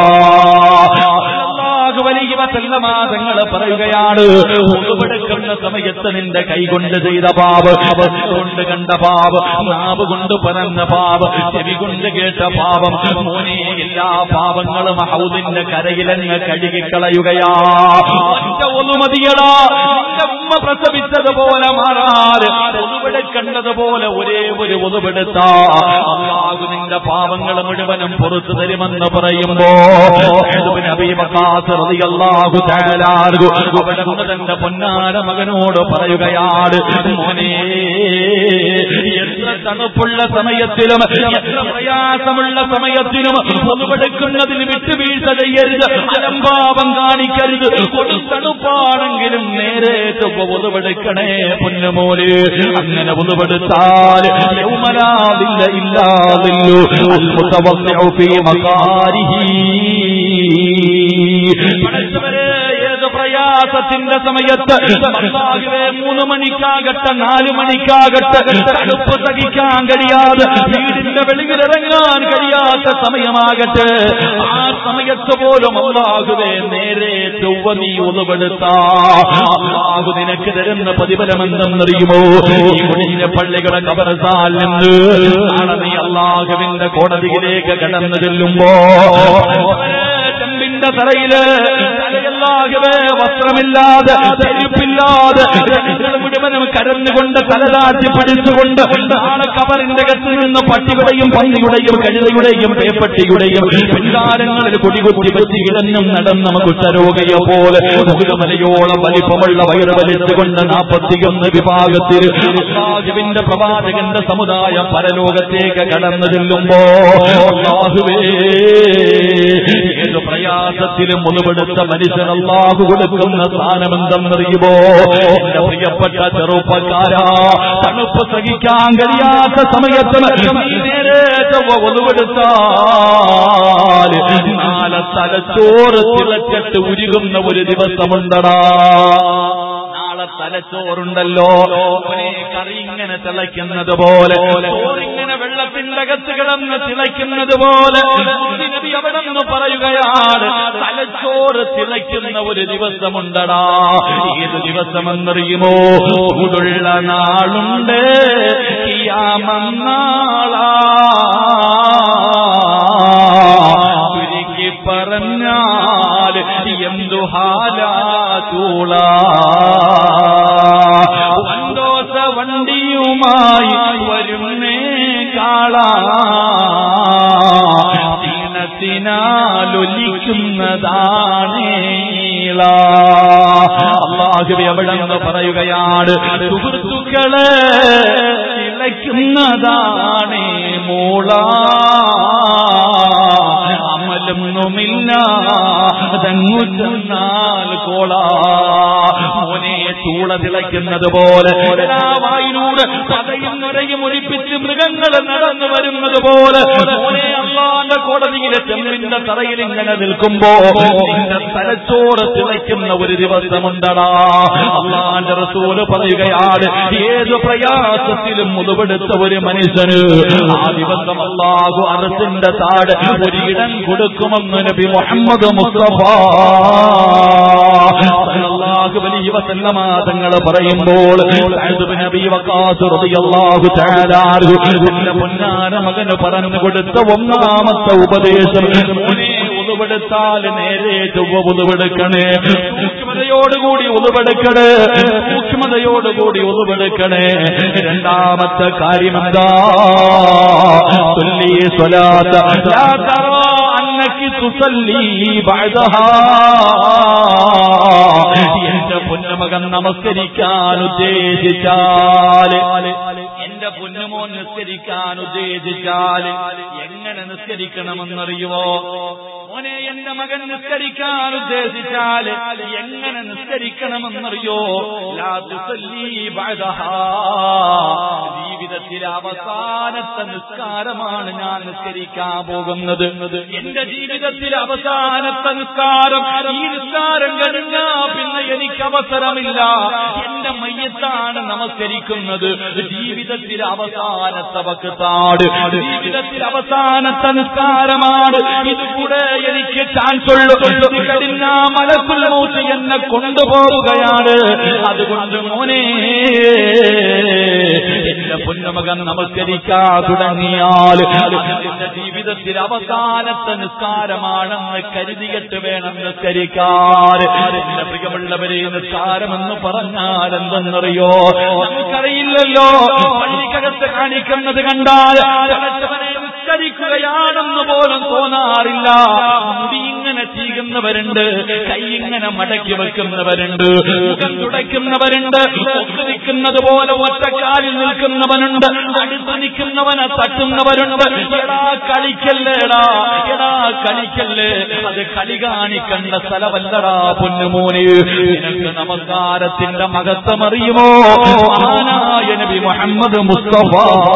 Speaker 2: അള്ളാഹു വലിയ വസല്ലമാതങ്ങൾ പറയുകയാണ് ഉതുവെടുക്കുന്ന സമയത്ത് നിന്റെ കൈ കൊണ്ട് ചെയ്ത പാപ് കൊണ്ട് കണ്ട പാപ് നാവ് കൊണ്ട് പറഞ്ഞ പാപ് ചെവി കൊണ്ട് കേട്ട പാപം മോനെ എല്ലാ പാപങ്ങളും ഹൗദിന്റെ കരയിലങ്ങ് കഴുകിക്കളയുകയാ ഒറ്റ ഒന്നുമതിയടാ നിന്റെ ഉമ്മ പ്രസവിച്ചതുപോലെ മാറാറ് ഒന്നുപെടുക്കേണ്ടതുപോലെ ഒരേ ഒരു ഒന്നുപെടുത്ത അള്ളാഹു നിന്റെ പാപങ്ങൾ മുഴുവനും പുറത്തു തരുമെന്ന് പറയുമ്പോ അള്ളാഹു അവിടെ നിന്ന് തന്റെ പൊന്നാര മകനോട് പറയുകയാണ് മോനെ എത്ര തണുപ്പുള്ള സമയത്തിലും എത്ര പ്രയാസമുള്ള സമയത്തിലും ഒന്നുപെടുക്കുന്നതിൽ വിട്ടുവീഴ്ച ചെയ്യരുത് അലംഭാവം കാണിക്കരുത് കൊടും തണുപ്പാണെങ്കിലും നേരെ ഒതുവെടുക്കണേ പൊന്നുമോല് അങ്ങനെ ഒതുവെടുത്താൽ യൗമലാദില്ല ഇല്ലാതില്ലു المتوضع في مقاره പഠിച്ചവരെ ഏത് പ്രയാസത്തിന്റെ സമയത്ത് അള്ളാഹുവേ മൂന്ന് മണിക്കാകട്ടെ നാല് മണിക്കാകട്ടെ തണുപ്പ് സഹിക്കാൻ കഴിയാതെ വീടിന്റെ വെളിയിലിറങ്ങാൻ കഴിയാത്ത സമയമാകട്ടെ ആ സമയത്ത് പോലും അള്ളാഹുവേ നേരെ ചൊവ്വ നീ ഉളവെടുത്ത അള്ളാഹു നിനക്ക് തരുന്ന പ്രതിഫലമെന്തെന്നറിയുമോ ഈ കുഞ്ഞിന്റെ പള്ളികളെ കബറസാൽ നിന്ന് നാളെ നീ അള്ളാഹുവിന്റെ കോടതിയിലേക്ക് കടന്നു ചെല്ലുമ്പോ ചെമ്പിന്റെ തലയില് തലയല്ലാകവേ വസ്ത്രമില്ലാതെ ചെരുപ്പില്ലാതെ രണ്ടുകൾ മുഴുവനും കരഞ്ഞുകൊണ്ട് തലതാഴ്ത്തി പിടിച്ചുകൊണ്ട് നാളെ കബറിന്റെ കത്തിൽ നിന്ന് പട്ടിയുടെയും പന്നിയുടെയും കഴുതയുടെയും പേപ്പട്ടിയുടെയും പിൻകാലങ്ങളിൽ കൊടികുത്തി വെച്ച് ഇടഞ്ഞും നടന്ന കുറ്റരോഗിയെ പോലെ മുഴുവനയോളം വലിപ്പമുള്ള വയറ് വലിച്ചുകൊണ്ട് നാൽപ്പത്തിയൊന്ന് വിഭാഗത്തിൽ അള്ളാഹുവിന്റെ പ്രവാചകന്റെ സമുദായം പരലോകത്തേക്ക് കടന്നു ചെല്ലുമ്പോ അള്ളാഹുവേ ഏത് പ്രയാസത്തിലും മുഴുവെടുത്ത മനുഷ്യൻ അള്ളാഹു കൊടുക്കുന്ന സ്ഥാനമെന്തെന്നറിയുമോ എന്റെ പ്രിയപ്പെട്ട ചെറുപ്പക്കാരാ തണുപ്പ് സഹിക്കാൻ കഴിയാത്ത സമയത്ത് നീ നേരെ ചൊവ്വ ഒന്നുവെടുത്താൽ നാളെ തലച്ചോറ് തിളച്ചിട്ട് ഉരുകുന്ന ഒരു ദിവസമുണ്ടടാ നാളെ തലച്ചോറുണ്ടല്ലോ അവനെ കറി ഇങ്ങനെ തിളയ്ക്കുന്നത് പോലെ ചോറിങ്ങനെ വെള്ളത്തിന്റെ അകത്ത് കിടന്ന് തിളയ്ക്കുന്നത് പോലെ നബി അവിടെ നിന്ന് പറയുകയാണ് തലച്ചോറ് തിളയ്ക്കുന്ന ഒരു ദിവസമുണ്ടടാ ഏത് ദിവസമെന്നറിയുമോ ചൂടുള്ള നാളുണ്ട് കിയാമന്നാളാ ചുരുക്കി പറഞ്ഞാൽ എന്തു ഹാലാചൂള വണ്ടോസ വണ്ടിയുമായി വരുന്നേ കാളാ ദീനത്തിനാലൊലിക്കുന്നതാണേള അള്ളാഹുവി അവിടെ നിന്ന് പറയുകയാണ് സുഹൃത്തുക്കളെ തിളയ്ക്കുന്നതാണേ മോള അമലൊന്നുമില്ല അതങ്ങു ചെന്നാൽ കോള മോനെ ചൂള തിളയ്ക്കുന്നത് പോലെ വായിലൂടെ പതയും നിറയും ഒലിപ്പിച്ച് മൃഗങ്ങൾ നടന്നു വരുന്നത് പോലെ മോനെ അള്ളാന്റെ കോടതിയിലെ ചെമ്മിന്റെ തറയിൽ ഇങ്ങനെ നിൽക്കുമ്പോ നിന്റെ തലച്ചോറ് തിളയ്ക്കുന്ന ഒരു ദിവസമുണ്ടടാ അള്ളാന്റെ റസൂല് പറയുകയാണ് ഏത് പ്രയാസത്തിലും മുതുവെടുത്ത ഒരു മനുഷ്യന് ആ ദിവസം അള്ളാഹു അറസിന്റെ താട് ഒരിടം കൊടുക്കുമെന്ന് നബി മുഹമ്മദ് മുസ്തഫ സല്ലല്ലാഹു അലൈഹി വസല്ലമ തങ്ങൾ പറയുമ്പോൾ സഅദ് ബിൻ അബീ വഖാസ് റളിയല്ലാഹു തആല അൻഹു തന്റെ പൊന്നാര മകന് പറഞ്ഞു കൊടുത്ത ഒന്നാമത്തെ ഉപദേശം മോനെ ഉതുവെടുത്താൽ നേരെ ചൊവ്വ ഉതുവെടുക്കണേ സൂക്ഷ്മതയോടുകൂടി ഉതുവെടുക്കണേ സൂക്ഷ്മതയോടുകൂടി ഉതുവെടുക്കണേ രണ്ടാമത്തെ കാര്യമെന്താ തുല്ലി സ്വലാത്ത ലാ തറാ അന്നക്കി തുസല്ലി ബഅദഹാ എന്റെ പൊന്നുമകൻ നമസ്കരിക്കാൻ ഉദ്ദേശിച്ചാൽ എന്റെ പൊന്നുമോൻ നിസ്കരിക്കാൻ ഉദ്ദേശിച്ചാൽ എങ്ങനെ നിസ്കരിക്കണമെന്നറിയുമോ മോനെ എന്റെ മകൻ നിസ്കരിക്കാൻ ഉദ്ദേശിച്ചാൽ എങ്ങനെ നിസ്കരിക്കണമെന്നറിയോ ലാ തുസല്ലി ബഅദഹാ. ജീവിതത്തിലെ അവസാനത്തെ നിസ്കാരമാണ് ഞാൻ നിസ്കരിക്കാൻ പോകുന്നത് എന്റെ ജീവിതത്തിലെ അവസാനത്തെ നിസ്കാരം ഈ നിസ്കാരം കഴിഞ്ഞാ പിന്നെ എനിക്ക് അവസരമില്ല എന്റെ മയ്യത്താണ് നമസ്കരിക്കുന്നത് ജീവിതത്തിലെ അവസാനത്തെ വക്കത്താട് ജീവിതത്തിലെ അവസാനത്തെ നിസ്കാരമാണ് ഇതുകൂടെ എനിക്ക് ചാൻസ് ഉള്ളൂ ഇത് കഴിഞ്ഞാ മലക്കുൽ മൗത്ത് എന്നെ കൊണ്ടുപോവുകയാണ് അതുകൊണ്ട് മോനെ എന്റെ പൊന്നമകൻ നമസ്കരിക്കാ തുടങ്ങിയാൽ എന്റെ ജീവിതത്തിൽ അവസാനത്തെ നിസ്കാരമാണെന്ന് കരുതിയിട്ട് വേണം നിസ്കരിക്കാൻ എന്റെ പ്രിയമുള്ളവരെ നിസ്കാരമെന്ന് പറഞ്ഞാൽ എന്തെന്നറിയോ നമുക്കറിയില്ലല്ലോ പള്ളിക്കകത്ത് കാണിക്കുന്നത് കണ്ടാൽ പടച്ചവനെ നിസ്കരിക്കുകയാണെന്ന് പോലും തോന്നാറില്ല മുടി ഇങ്ങനെ ചീകുന്നവരുണ്ട് കൈ ഇങ്ങനെ മടക്കി വെക്കുന്നവരുണ്ട് മുഖം തുടയ്ക്കുന്നവരുണ്ട് ഒത്ത് നിൽക്കുന്നത് പോലെ ഒറ്റക്കാലിൽ നിൽക്കുന്നവനുണ്ട് അടുത്ത് നിൽക്കുന്നവനെ തട്ടുന്നവരുണ്ട് എടാ കളിക്കല്ലേടാ എടാ കളിക്കല്ലേ അത് കളി കാണിക്കണ്ട സ്ഥലമല്ലടാ പൊന്നുമോന് നിനക്ക് നമസ്കാരത്തിന്റെ മഹത്വം അറിയുമോ മഹാനായ നബി മുഹമ്മദ് മുസ്തഫ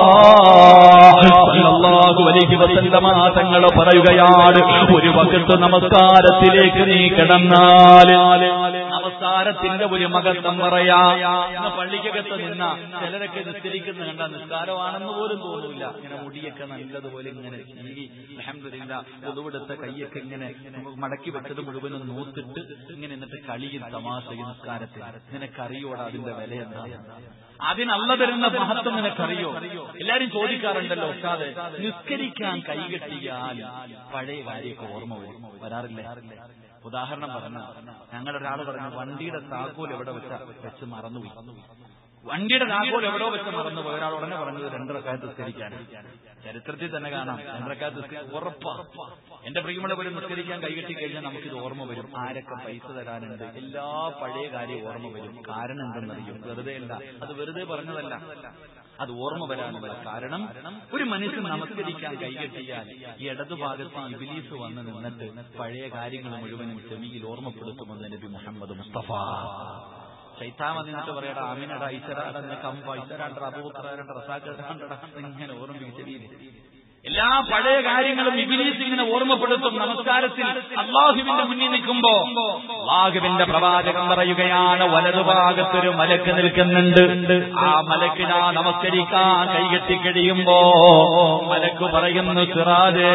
Speaker 2: സല്ലല്ലാഹു അലൈഹി വസല്ലമ തങ്ങൾ പറയുകയാണ് ഒരു വകത്ത് നമസ്കാരത്തിലേക്ക് നീ കിടന്നാൽ നമസ്കാരത്തിന്റെ ഒരു മകത്വം പറയാ ഇന്ന് പള്ളിക്കകത്ത് നിന്ന ചിലരൊക്കെ നിസ്കരിക്കുന്ന കണ്ട നിസ്കാരമാണെന്ന് പോലും തോന്നില്ല ഇങ്ങനെ മുടിയൊക്കെ നല്ലതുപോലെ ഇങ്ങനെ ചീകി അലഹമില്ല പൊതുവെടുത്ത കൈയൊക്കെ ഇങ്ങനെ മടക്കി വെച്ചത് മുഴുവനും നൂത്തിട്ട് ഇങ്ങനെ എന്നിട്ട് കളിയും തമാശയും നിസ്കാരത്തിൽ നിനക്കറിയോടാ അതിന്റെ വില എന്താ അതിനല്ല തരുന്ന മഹത്വം നിനക്കറിയോ എല്ലാരും ചോദിക്കാറുണ്ടല്ലോ ഉസ്താദ് നിസ്കരിക്കാൻ കൈകെട്ടിയാൽ പഴയ കാര്യമൊക്കെ ഓർമ്മ വരും വരാറില്ലേ ഉദാഹരണം പറഞ്ഞു ഞങ്ങളുടെ ഒരാൾ പറഞ്ഞു വണ്ടിയുടെ താക്കോൽ എവിടെ വെച്ച വെച്ച് മറന്നുപോയി വണ്ടിയുടെ താക്കോൽ എവിടോ വെച്ച് മറന്നുപോയി ഒരാൾ ഉടനെ പറഞ്ഞത് രണ്ടരക്കാലത്ത് നിസ്കരിക്കാൻ ചരിത്രത്തിൽ തന്നെ കാണാം രണ്ടരക്കാലത്ത് ഉറപ്പാ എന്റെ പ്രിയമുള്ള പോലും നിസ്കരിക്കാൻ കൈകെട്ടി കഴിഞ്ഞാൽ നമുക്കിത് ഓർമ്മ വരും ആരൊക്കെ പൈസ തരാനുണ്ട് എല്ലാ പഴയ കാര്യം ഓർമ്മ വരും കാരണം എന്തെന്നറിയും വെറുതെ അല്ല അത് വെറുതെ പറഞ്ഞതല്ല അത് ഓർമ്മ വരാനുള്ള കാരണം ഒരു മനുഷ്യൻ നമസ്കരിക്കാൻ കൈകെട്ടിയാൽ ഈ ഇടതുഭാഗത്ത് ഇബിലീസ് വന്ന് നിന്നിട്ട് പഴയ കാര്യങ്ങൾ മുഴുവനും ചെവിയിൽ ഓർമ്മപ്പെടുത്തുമെന്ന് നബി മുഹമ്മദ് മുസ്തഫ ചൈത്താൻ വന്നിട്ട് പറയടാ അമിനട ഐശ്വരാട കമ്പ ഐശ്വരാണ്ട അബൂത്തറാണ്ട റസാക്കടാണ്ടടാ ഇങ്ങനെ ഓർമ്മിപ്പിക്കും ചെവിയിൽ എല്ലാ പഴയ കാര്യങ്ങളും ഇബിലീസ് ഇങ്ങനെ ഓർമ്മപ്പെടുത്തും നമസ്കാരത്തിൽ അള്ളാഹുവിന്റെ മുന്നിൽ നിൽക്കുമ്പോ അള്ളാഹുവിന്റെ പ്രവാചകൻ പറയുകയാണ് വലതുഭാഗത്തൊരു മലക്ക് നിൽക്കുന്നുണ്ട് ആ മലക്കിനാ നമസ്കരിക്കാൻ കൈകെട്ടി കഴിയുമ്പോ മലക്ക് പറയുന്നു സിറാജേ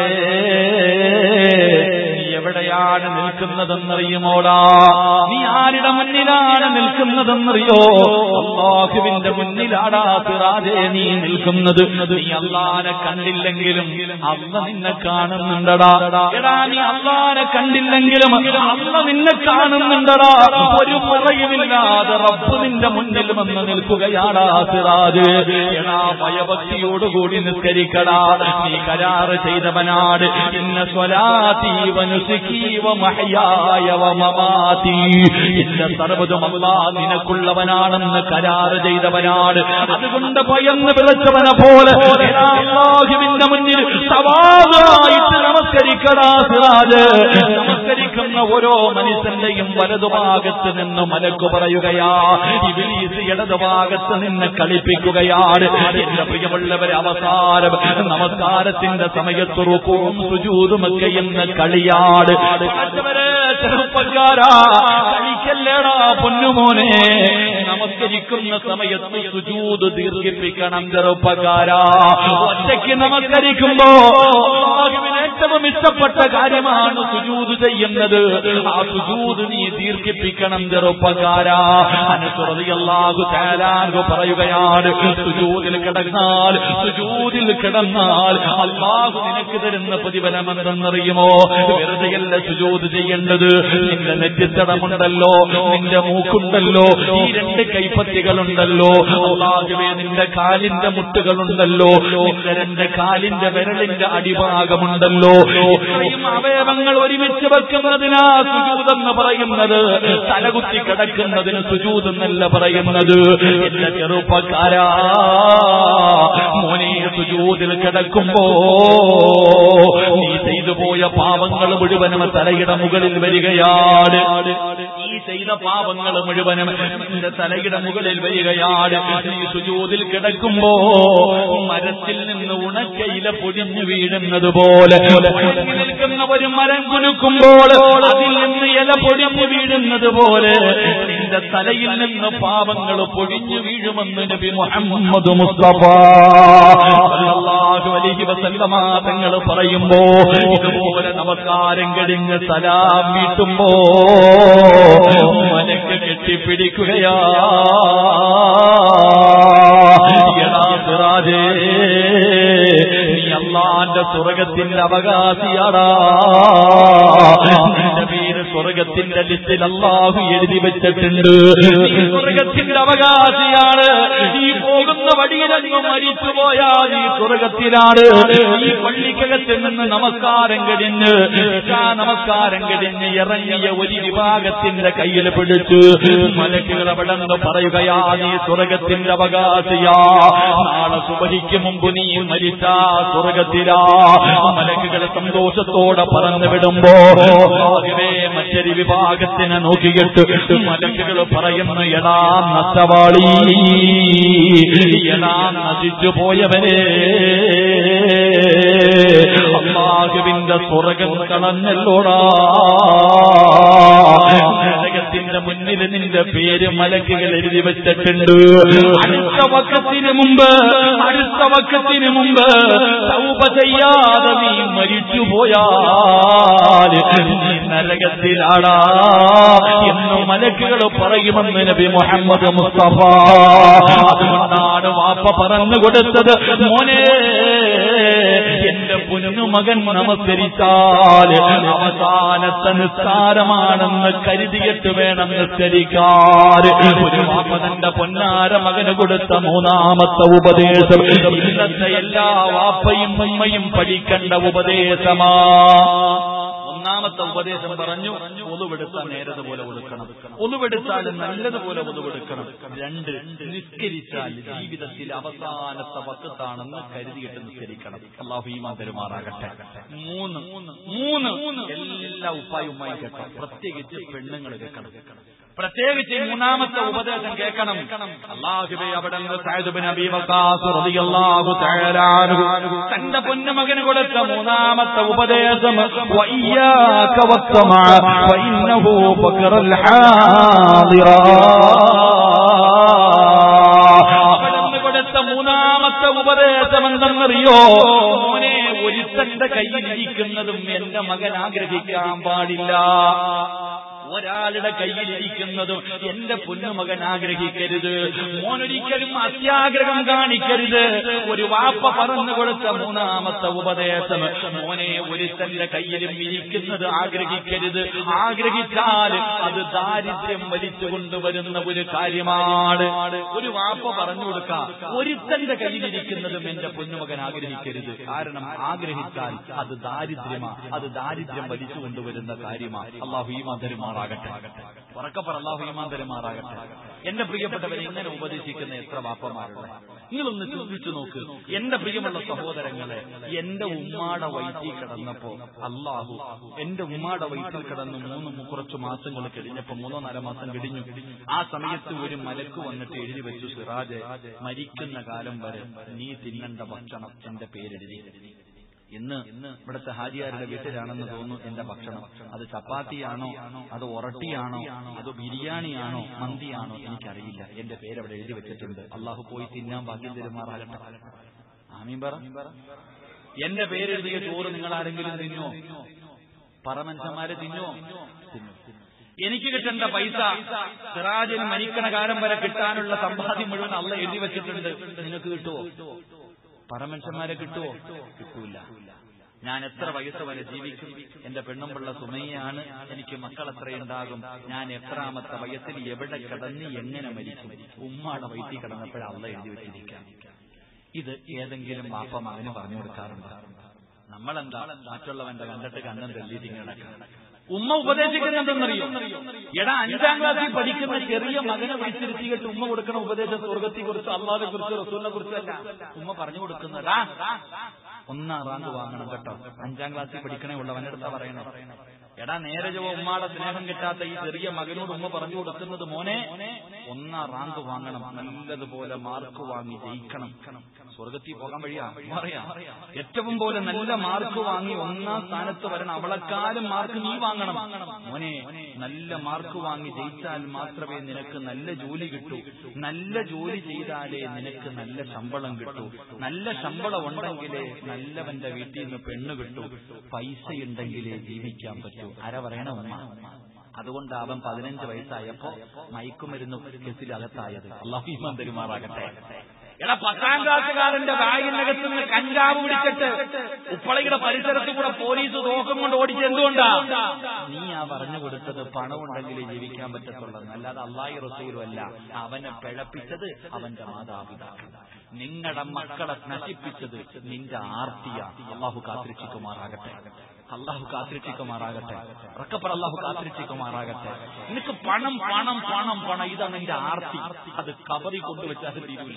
Speaker 2: നീ എവിടെയാണ് നിൽക്കുന്നതെന്നറിയുമോടാ നീ ആരുടെ മുന്നിലാണ് നിൽക്കുന്നതെന്നറിയോ അള്ളാഹുവിന്റെ മുന്നിലാടാ സിറാജേ നീ നിൽക്കുന്നത് നീ അള്ളാനെ കണ്ടില്ലെങ്കിലും അല്ല നിന്നെ കാണുന്നുണ്ടടാ എടാ നീ അള്ളാനെ കണ്ടില്ലെങ്കിലും അല്ല നിന്നെ കാണുന്നുണ്ടടാ ഒരു പറയുമില്ലാതെ റബ്ബ് നിന്റെ മുന്നിൽ വന്ന് നിൽക്കുകയാടാ സിറാജ് എടാ ഭയഭക്തിയോടുകൂടി നിസ്കരിക്കടാ നീ കരാറ് ചെയ്തവനാട് ഇന്ന സ്വലാത്തി വനുസുഖി വമഹയായ വമമാതി എന്റെ സർവ്വതും അല്ലാ നിനക്കുള്ളവനാണെന്ന് കരാറ് ചെയ്തവനാണ് അതുകൊണ്ട് ഭയന്ന് വിളച്ചവനെ പോലെ എടാ അല്ലാഹുവിന്റെ മുന്നിൽ സവാദായിട്ട് നമസ്കരിക്കടാ സിറാജ് നമസ്കരിക്കുന്ന ഓരോ മനുഷ്യന്റെയും വലതുഭാഗത്ത് നിന്ന് മലക്കു പറയുകയാ ഇബിലീസ് ഇടതുഭാഗത്ത് നിന്ന് കളിപ്പിക്കുകയാണ് എന്റെ പ്രിയമുള്ളവരെ അവസാനം നമസ്കാരത്തിന്റെ സമയത്ത് റുക്കും സുജൂതുമൊക്കെ എന്ന് കളിയാട് മറ്റവരെ ചെറുപ്പക്കാരാ കളിക്കല്ലേടാ പൊന്നുമോനെ നമസ്കരിക്കുന്ന സമയത്ത് സുജൂത് ദീർഘിപ്പിക്കണം ചെറുപ്പക്കാരാ ഒറ്റയ്ക്ക് നമസ്കരിക്കുമ്പോ അല്ലാഹുവിന് ഏറ്റവും ഇഷ്ടപ്പെട്ട കാര്യമാണ് സുജൂത് ചെയ്യുന്നത് ആ സുജൂത് നീ ദീർഘിപ്പിക്കണം ചെറുപ്പക്കാരാ അനുസൃതിയല്ലാഹു ചാലാകു പറയുകയാണ് സുജൂതിൽ കിടന്നാൽ സുജൂതിൽ കിടന്നാൽ അള്ളാഹു നിനക്ക് തരുന്ന പ്രതിഫലം എന്തെന്നറിയുമോ വെറുതെയല്ല സുജൂത് ചെയ്യേണ്ടത് നിന്റെ നെറ്റിത്തടമുണ്ടല്ലോ നിന്റെ മൂക്കുണ്ടല്ലോ ഈ രണ്ട് കൈപ്പത്തികളുണ്ടല്ലോ അള്ളാഹുവേ നിന്റെ കാലിന്റെ മുട്ടുകളുണ്ടല്ലോ നിന്റെ രണ്ട് കാലിന്റെ വിരലിന്റെ അടിഭാഗമുണ്ടല്ലോ ഇത്രയും അവയവങ്ങൾ ഒരുമിച്ച് വെക്കുന്നതിനാ സുജൂതെന്ന് പറയുന്നത് തലകുത്തി കിടക്കുന്നതിന് സുജൂതെന്നല്ല പറയുന്നത് എന്റെ ചെറുപ്പക്കാരാ മോനെ സുജൂതിൽ കിടക്കുമ്പോ നീ ചെയ്തു പോയ പാപങ്ങൾ മുഴുവനും തലയുടെ മുകളിൽ വരികയാണ് നീ ചെയ്ത പാപങ്ങൾ മുഴുവനും നിന്റെ തലയുടെ മുകളിൽ വരികയാണ് നീ സുജൂതിൽ കിടക്കുമ്പോ മരത്തിൽ നിന്ന് ഉണക്കയില പൊടിഞ്ഞു വീഴുന്നത് പോലെ ഉണങ്ങി നിൽക്കുന്ന ഒരു മരം കുലുക്കുമ്പോൾ അതിൽ നിന്ന് ഇല പൊടിഞ്ഞു വീഴുന്നത് പോലെ നിന്റെ തലയിൽ നിന്ന് പാപങ്ങൾ പൊടിഞ്ഞു വീഴുമെന്ന് നബി മുഹമ്മദ് മുസ്തഫ സല്ലല്ലാഹു അലൈഹി വസല്ലമ തങ്ങൾ പറയുമ്പോ ഇതുപോലെ നമസ്കാരം കഴിഞ്ഞ് സലാം വീട്ടുമ്പോ മനക്ക് കെട്ടിപ്പിടിക്കുകയാ എടാ സിറാജേ നീ അള്ളാന്റെ സ്വർഗത്തിന്റെ അവകാശിയാടാ നിന്റെ പേര് സ്വർഗത്തിന്റെ ലിസ്റ്റിൽ അള്ളാഹു എഴുതി വെച്ചിട്ടുണ്ട് നീ സ്വർഗത്തിന്റെ അവകാശിയാണ് ഈ പോകുന്ന വഴിയിലങ്ങ് മരിച്ചുപോയാൽ ഈ സ്വർഗത്തിലാണ് ഈ പള്ളിക്കകത്ത് നിന്ന് നമസ്കാരം കഴിഞ്ഞ് ഇശാ നമസ്കാരം കഴിഞ്ഞ് ഇറങ്ങിയ ഒരു വിഭാഗത്തിന്റെ കയ്യിൽ പിടിച്ച് മലക്കുകൾ അവിടെ നിന്ന് പറയുകയാ നീ സ്വർഗത്തിന്റെ അവകാശിയാ നാളെ സുബഹിക്ക് മുമ്പ് നീ മരിച്ച സ്വർഗത്തിലാ മലക്കുകൾ സന്തോഷത്തോടെ പറന്നു വിടുമ്പോ ആകെ മറ്റൊരു വിഭാഗത്തിനെ നോക്കിയിട്ട് മലക്കുകൾ പറയുന്നു എടാ നഷ്ടവാളി എടാ നശിച്ചു പോയവരെ അള്ളാഹുവിന്റെ സ്വർഗം കളഞ്ഞല്ലോടാ നരകത്തിന്റെ മുന്നിൽ നിന്റെ പേര് മലക്കുകൾ എഴുതി വെച്ചിട്ടുണ്ട് അടുത്ത വക്കത്തിന് മുമ്പ് അടുത്ത വക്കത്തിന് മുമ്പ് തൗപ ചെയ്യാതെ നീ മരിച്ചു പോയാൽ നീ നരകത്തിലാടാ എന്ന് മലക്കുകൾ പറയുമെന്ന് നബി മുഹമ്മദ് മുസ്തഫ അതുകൊണ്ടാണ് വാപ്പ പറഞ്ഞു കൊടുത്തത് മോനെ എന്റെ പൊന്നു മകൻ നമസ്കരിച്ചാൽ അവസാനത്തെ നിസ്കാരമാണെന്ന് കരുതിയിട്ട് വേണം നിസ്കരിക്കാൻ ഒരു വാപ്പ തന്റെ പൊന്നാര മകന് കൊടുത്ത മൂന്നാമത്തെ ഉപദേശം ഇന്നത്തെ എല്ലാ വാപ്പയും ഉമ്മയും പഠിക്കേണ്ട ഉപദേശമാ ഒന്നാമത്തെ ഉപദേശം പറഞ്ഞു ഒതുവെടുത്താൽ നേരതുപോലെ കൊടുക്കണം ഒതുവെടുത്താൽ നല്ലതുപോലെ ഒതുവെടുക്കണം രണ്ട് നിസ്കരിച്ചാൽ ജീവിതത്തിൽ അവസാനത്തെ വക്കത്താണെന്ന് കരുതിയിട്ട് നിസ്കരിക്കണം അള്ളാഹു ഈമാൻ പെരുമാറാകട്ടെ മൂന്ന് മൂന്ന് എല്ലാ ഉപ്പായുമായി കേൾക്കണം പ്രത്യേകിച്ച് പെണ്ണുങ്ങൾ കേൾക്കണം പ്രത്യേകിച്ച് ഈ മൂന്നാമത്തെ ഉപദേശം കേൾക്കണം അള്ളാഹുബെ അവിടെ നിന്ന് സഅദ് ബിൻ അബീ വഖാസ് റളിയല്ലാഹു തആല അൻഹു തന്റെ പൊന്നുമകന് കൊടുത്ത മൂന്നാമത്തെ ഉപദേശം വയ്യാക വസ്തമഅ ഫഇന്നഹു ഫഖറൽ ഹാദിറ അവിടെ നിന്ന് കൊടുത്ത മൂന്നാമത്തെ ഉപദേശം എന്തെന്നറിയോ മോനെ ഒരുത്തന്റെ കയ്യിലിരിക്കുന്നതും എന്റെ മകൻ ആഗ്രഹിക്കാൻ പാടില്ല ഒരാളുടെ കയ്യിലിരിക്കുന്നതും എന്റെ പൊന്നുമകൻ ആഗ്രഹിക്കരുത് മോനൊരിക്കലും അത്യാഗ്രഹം കാണിക്കരുത് ഒരു വാപ്പ പറഞ്ഞു കൊടുത്ത മൂന്നാമത്തെ ഉപദേശം മോനെ ഒരുത്തന്റെ കയ്യിലും ഇരിക്കുന്നത് ആഗ്രഹിക്കരുത് ആഗ്രഹിച്ചാൽ അത് ദാരിദ്ര്യം വലിച്ചു കൊണ്ടുവരുന്ന ഒരു കാര്യമാണ് ഒരു വാപ്പ പറഞ്ഞു കൊടുക്കാം ഒരുത്തന്റെ കയ്യിലിരിക്കുന്നതും എന്റെ പൊന്നുമകൻ ആഗ്രഹിക്കരുത് കാരണം ആഗ്രഹിച്ചാൽ അത് ദാരിദ്ര്യമാ അത് ദാരിദ്ര്യം വലിച്ചു കൊണ്ടുവരുന്ന കാര്യമാണ് അള്ളാഹു ഈ മധുരമാറാകട്ടെ ഉറക്കപ്പറ അള്ളാഹു ഈമാൻ തരുമാറാകട്ടെ എന്റെ പ്രിയപ്പെട്ടവരെ ഇങ്ങനെ ഉപദേശിക്കുന്ന എത്ര വാപ്പമാരുണ്ട് നിങ്ങളൊന്ന് ചിന്തിച്ചു നോക്ക് എന്റെ പ്രിയമുള്ള സഹോദരങ്ങളെ എന്റെ ഉമ്മാടെ വയറ്റിൽ കിടന്നപ്പോ അള്ളാഹു എന്റെ ഉമ്മാടെ വയറ്റിൽ കിടന്ന് മൂന്ന് കുറച്ചു മാസങ്ങൾ കഴിഞ്ഞപ്പോ മൂന്നോ നാലോ മാസം കഴിഞ്ഞു ആ സമയത്ത് ഒരു മലക്ക് വന്നിട്ട് എഴുതി വെച്ചു സിറാജ് മരിക്കുന്ന കാലം വരെ നീ തിന്നണ്ട ഭക്ഷണം എന്റെ പേരെഴുതി ഇന്ന് ഇവിടുത്തെ ഹാജിയാരുടെ വീട്ടിലാണെന്ന് തോന്നുന്നു എന്റെ ഭക്ഷണം അത് ചപ്പാത്തിയാണോ അത് ഒറട്ടിയാണോ അത് ബിരിയാണിയാണോ മന്തിയാണോ എനിക്കറിയില്ല എന്റെ പേര് അവിടെ എഴുതി വെച്ചിട്ടുണ്ട് അള്ളാഹു പോയി തിന്നാൻ ഭാഗ്യം തരുമാറാകട്ടെ ആമീൻ പറ എന്റെ പേരെഴുതിയ ചോറ് നിങ്ങൾ ആരെങ്കിലും തിന്നോ പറ മനുഷ്യന്മാരെ തിന്നോ തിന്നു
Speaker 1: എനിക്ക് കിട്ടേണ്ട പൈസ സിറാജിന് മരിക്കണ കാലം വരെ കിട്ടാനുള്ള സമ്പാദ്യം മുഴുവൻ അള്ള എഴുതി വെച്ചിട്ടുണ്ട് നിങ്ങൾക്ക് കിട്ടുമോ പറമനുഷ്യന്മാരെ കിട്ടുമോ കിട്ടൂല ഞാൻ എത്ര വയസ്സ് വരെ ജീവിക്കും എന്റെ പെണ്ണുമ്പുള്ള സുമയാണ് എനിക്ക് മക്കൾ എത്രയുണ്ടാകും ഞാൻ എത്രാമത്തെ വയസ്സിൽ എവിടെ കിടന്ന് എങ്ങനെ മരിക്കും ഉമ്മാടെ വയറ്റിൽ കിടന്നപ്പോഴ അള്ള എഴുതി വെച്ചിരിക്കാം ഇത് ഏതെങ്കിലും വാപ്പ മകന് പറഞ്ഞു കൊടുക്കാറുണ്ട് നമ്മളെന്താ മറ്റുള്ളവന്റെ കണ്ടിട്ട് കണ്ണും തെള്ളിയിട്ട് കിടക്കണം ഉമ്മ ഉപദേശിക്കുന്നുണ്ടെന്നറിയോ എടാ അഞ്ചാം ക്ലാസ്സിൽ പഠിക്കുന്ന ചെറിയ മകനെ വിളിച്ചിരുത്തിയിട്ട് ഉമ്മ കൊടുക്കണ ഉപദേശം സ്വർഗത്തെ കുറിച്ച് അള്ളാഹിനെ കുറിച്ച് റസൂലിനെ കുറിച്ചല്ല ഉമ്മ പറഞ്ഞു കൊടുക്കുന്നതാ ഒന്നാം റാങ്ക് വാങ്ങണം കേട്ടോ അഞ്ചാം ക്ലാസ്സിൽ പഠിക്കണേ ഉള്ളവന്റെ അടുത്താ പറയണം എടാ നേരെ ചൊവ്വ ഉമ്മാടെ സ്നേഹം കിട്ടാത്ത ഈ ചെറിയ മകനോട് ഉമ്മ പറഞ്ഞു കൊടുക്കുന്നത് മോനെ ഒന്നാം റാങ്ക് വാങ്ങണം നല്ലതുപോലെ മാർക്ക് വാങ്ങി ജയിക്കണം സ്വർഗത്തിൽ പോകാൻ വഴിയാ പറയാ ഏറ്റവും പോലെ നല്ല മാർക്ക് വാങ്ങി ഒന്നാം സ്ഥാനത്ത് വരണം അവളെക്കാലം മാർക്ക് നീ വാങ്ങണം മോനെ നല്ല മാർക്ക് വാങ്ങി ജയിച്ചാൽ മാത്രമേ നിനക്ക് നല്ല ജോലി കിട്ടൂ നല്ല ജോലി ചെയ്താലേ നിനക്ക് നല്ല ശമ്പളം കിട്ടൂ നല്ല ശമ്പളം ഉണ്ടെങ്കിലേ നല്ലവന്റെ വീട്ടിൽ നിന്ന് പെണ്ണ് കിട്ടൂ പൈസ ഉണ്ടെങ്കിലേ ജീവിക്കാൻ പറ്റൂ ആരാ പറയണ ഉമ്മ അതുകൊണ്ട് അവൻ പതിനഞ്ച് വയസ്സായപ്പോ മയക്കുമരുന്ന് കേസിലകത്തായത് അള്ളാഹു ഈമാൻ പെരുമാറാകട്ടെ എടാ പത്താം ക്ലാസ്സുകാരന്റെ ബാഗിനകത്ത് നിന്ന് കഞ്ചാവ് പിടിച്ചിട്ട് ഉപ്പളയുടെ പരിസരത്ത് കൂടെ പോലീസ് തോക്കം കൊണ്ട് ഓടിച്ച് എന്തുകൊണ്ടാ നീ ആ പറഞ്ഞു കൊടുത്തത് പണമുണ്ടെങ്കിലേ ജീവിക്കാൻ പറ്റത്തുള്ളൂ അല്ലാതെ അള്ളാഹി റസൂലും അല്ല അവനെ പിഴപ്പിച്ചത് അവന്റെ മാതാപിതാക്കൾ നിങ്ങളുടെ മക്കളെ നശിപ്പിച്ചത് നിന്റെ ആർത്തിയ അള്ളാഹു കാത്തിരിക്കുമാറാകട്ടെ അള്ളാഹു കാത്തിരിക്കുമാറാകട്ടെ ഉറക്കപ്പറ അള്ളാഹു കാത്തിരിക്കുമാറാകട്ടെ നിനക്ക് പണം പണം പണം പണം ഇതാണ് നിന്റെ ആർത്തി അത് കബറി കൊണ്ടുവച്ചാൽ തീരൂല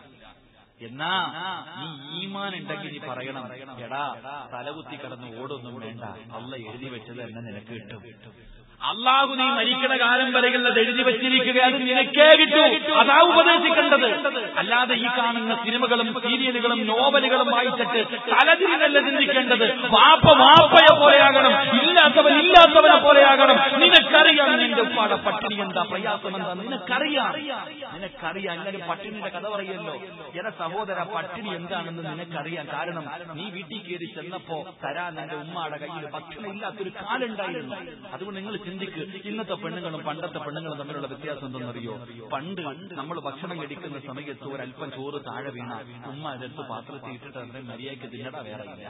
Speaker 1: എന്നാ നീ ഈമാൻ ഉണ്ടെങ്കിൽ നീ പറയണം എടാ തലകുത്തി കിടന്ന് ഓടൊന്നും വേണ്ട അള്ള എഴുതി വെച്ചത് എന്നെ നിനക്ക് കിട്ടും അള്ളാഹു നീ മരിക്കണ കാലം വരെയുള്ളത് എഴുതി വെച്ചിരിക്കുക അത് നിനക്കേ കിട്ടൂ അതാ ഉപദേശിക്കേണ്ടത് അല്ലാതെ ഈ കാണുന്ന സിനിമകളും സീരിയലുകളും നോവലുകളും വായിച്ചിട്ട് തലതിരിനല്ല ചിന്തിക്കേണ്ടത് വാപ്പ വാപ്പയെ പോലെയാകണം ഇല്ലാത്തവൻ ഇല്ലാത്തവനെ പോലെയാകണം നിനക്കറിയാം നിന്റെ ഉപ്പാടെ പട്ടിണി എന്താ പ്രയാസം എന്താ നിനക്കറിയാം നിനക്കറിയാം എല്ലാവരും പട്ടിണിയുടെ കഥ പറയല്ലോ എന്റെ സഹോദര പട്ടിണി എന്താണെന്ന് നിനക്കറിയാം കാരണം നീ വീട്ടിൽ കയറി ചെന്നപ്പോ തരാൻ നിന്റെ ഉമ്മയുടെ കയ്യിൽ ഭക്ഷണം ഇല്ലാത്തൊരു കാലുണ്ടായിരുന്നു അതുകൊണ്ട് നിങ്ങൾ ചിന്തിക്ക് ഇന്നത്തെ പെണ്ണുങ്ങളും പണ്ടത്തെ പെണ്ണുങ്ങളും തമ്മിലുള്ള വ്യത്യാസം എന്തെന്നറിയോ പണ്ട് നമ്മൾ ഭക്ഷണം കഴിക്കുന്ന സമയത്ത് ഒരല്പം ചോറ് താഴെ വീണ ഉമ്മ അതെടുത്ത് പാത്രത്തിൽ ഇട്ടിട്ട് അതിനെ മര്യാദയ്ക്ക് തിന്നട വേറെ ഇല്ല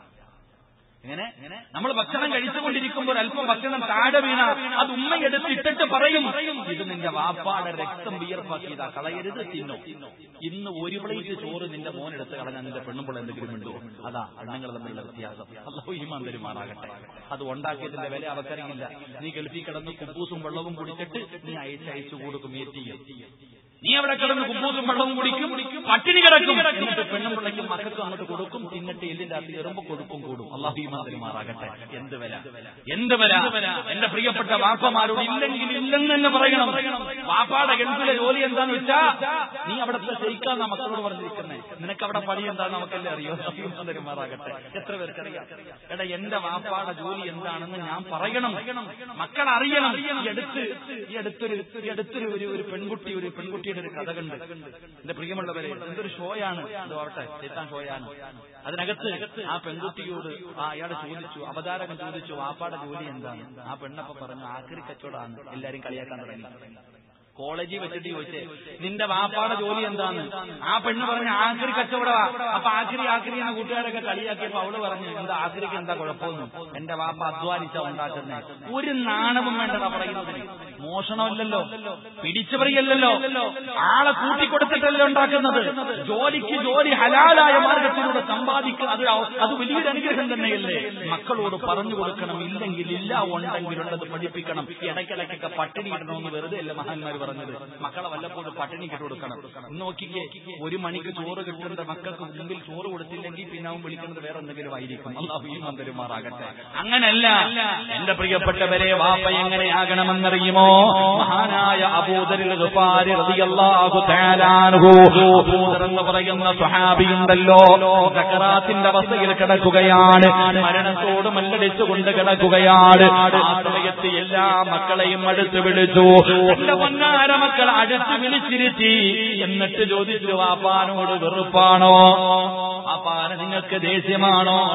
Speaker 1: എങ്ങനെ നമ്മൾ ഭക്ഷണം കഴിച്ചുകൊണ്ടിരിക്കുമ്പോൾ അല്പം ഭക്ഷണം താഴെ വീണ അത് ഉമ്മയെടുത്ത് ഇട്ടിട്ട് പറയും ഇത് നിന്റെ വാപ്പാടെ രക്തം വിയർപ്പാക്കിയതാ കളയരുത് തിന്നോ ഇന്ന് ഒരു പ്ലേറ്റ് ചോറ് നിന്റെ മോനെടുത്ത് കളഞ്ഞാൽ നിന്റെ പെണ്ണുമ്പോൾ എന്തെങ്കിലും ഉണ്ടോ അതാ പെണ്ണുങ്ങൾ തമ്മിലുള്ള വ്യത്യാസം അല്ലോ ഈ മന്ദിരമാറാകട്ടെ അത് ഉണ്ടാക്കിയതിന്റെ വില അവർക്കറിയില്ല നീ ഗൾഫിൽ കിടന്ന് കുബൂസും വെള്ളവും കുടിച്ചിട്ട് നീ അയച്ചയച്ചു കൊടുക്കും ഏറ്റിയും നീ അവിടെ കിടന്ന് കുബൂസും വെള്ളവും കുടിക്കും പട്ടിണി കിടക്കും എന്നിട്ട് പെണ്ണും പിള്ളയ്ക്കും മക്കൾക്കും അങ്ങോട്ട് കൊടുക്കും തിന്നിട്ട് എല്ലിന്റെ അകത്ത് എറുമ്പ് കൊടുക്കും കൂടും അള്ളാഹു മാതിരിമാറാകട്ടെ എന്ത് വില എന്ത് വില എന്റെ പ്രിയപ്പെട്ട വാപ്പമാരോട് ഇല്ലെങ്കിൽ ഇല്ലെന്ന് തന്നെ പറയണം വാപ്പാടെ ഗൾഫിലെ ജോലി എന്താന്ന് വെച്ചാ നീ അവിടുത്തെ ജയിക്കാന്ന മക്കളോട് പറഞ്ഞിരിക്കുന്നേ നിനക്ക് അവിടെ പണി എന്താന്ന് നമുക്കല്ലേ അറിയോ മാതിരിമാറാകട്ടെ എത്ര പേർക്കറിയാം എടാ എന്റെ വാപ്പാടെ ജോലി എന്താണെന്ന് ഞാൻ പറയണം മക്കൾ അറിയണം ഈ അടുത്ത് ഈ അടുത്തൊരു ഈ അടുത്തൊരു ഒരു ഒരു പെൺകുട്ടി ഒരു പെൺകുട്ടിയുടെ ഒരു കഥ കണ്ട് എന്റെ പ്രിയമുള്ളവരെ എന്തൊരു ഷോയാണ് എന്തോ ആവട്ടെ എത്താൻ ഷോയാണ് അതിനകത്ത് ആ പെൺകുട്ടിയോട് ആ അയാൾ ചോദിച്ചു അവതാരകൻ ചോദിച്ചു വാപ്പാടെ ജോലി എന്താണ് ആ പെണ്ണപ്പ പറഞ്ഞു ആക്രി കച്ചവടമാണ് എല്ലാരും കളിയാക്കാൻ തുടങ്ങി കോളേജിൽ വെച്ചിട്ട് ചോദിച്ചേ നിന്റെ വാപ്പാടെ ജോലി എന്താണ് ആ പെണ്ണ് പറഞ്ഞ ആക്രി കച്ചവടമാ അപ്പൊ ആക്രി ആക്രി എന്ന കൂട്ടുകാരൊക്കെ കളിയാക്കിയപ്പോ അവള് പറഞ്ഞു എന്താ ആക്രിക്ക് എന്താ കുഴപ്പമൊന്നും എന്റെ വാപ്പ അധ്വാനിച്ച ഉണ്ടാക്കുന്നേ ഒരു നാണവും വേണ്ടതാ പറയുന്നതിന് മോഷണമല്ലല്ലോ പിടിച്ചുപറിയല്ലല്ലോ ആളെ കൂട്ടിക്കൊടുത്തിട്ടല്ലോ ഉണ്ടാക്കുന്നത് ജോലിക്ക് ജോലി ഹലാലായ മാർഗത്തിലൂടെ സമ്പാദിക്കുക അത് അത് വലിയൊരു അനുഗ്രഹം തന്നെയല്ലേ മക്കളോട് പറഞ്ഞു കൊടുക്കണം ഇല്ലെങ്കിൽ ഇല്ല ഉണ്ടെങ്കിൽ ഉള്ളത് പഠിപ്പിക്കണം ഇടയ്ക്കിടയ്ക്കൊക്കെ പട്ടിണി ഇടണമെന്ന് വെറുതെ അല്ല മഹാന്മാർ പറഞ്ഞത് മക്കളെ വല്ലപ്പോഴും പട്ടിണി കിട്ടു കൊടുക്കണം ഇന്ന് നോക്കിക്കേ ഒരു മണിക്ക് ചോറ് കിട്ടുന്ന മക്കൾക്ക് മുമ്പിൽ ചോറ് കൊടുത്തില്ലെങ്കിൽ പിന്നെ അവൻ വിളിക്കുന്നത് വേറെ എന്തെങ്കിലും ആയിരിക്കും അള്ളാഹു ഈ മന്ദിരമാറാകട്ടെ അങ്ങനല്ല എന്റെ പ്രിയപ്പെട്ടവരെ വാപ്പ എങ്ങനെയാകണമെന്നറിയുമോ മഹാനായ അബൂദരിൽ ഗഫാരി റളിയല്ലാഹു തആല അൻഹു അബൂദർ എന്ന് പറയുന്ന സ്വഹാബിയുണ്ടല്ലോ സക്കറാത്തിന്റെ അവസ്ഥയിൽ കിടക്കുകയാണ് മരണത്തോട് മല്ലടിച്ചുകൊണ്ട് കിടക്കുകയാണ് ആ സമയത്ത് എല്ലാ മക്കളെയും അടുത്ത് വിളിച്ചു എന്റെ പൊന്നാര മക്കൾ അടുത്ത് വിളിച്ചിരുത്തി എന്നിട്ട് ചോദിച്ചു വാപ്പാനോട് വെറുപ്പാണോ വാപ്പാന നിങ്ങൾക്ക് ദേഷ്യമാണോ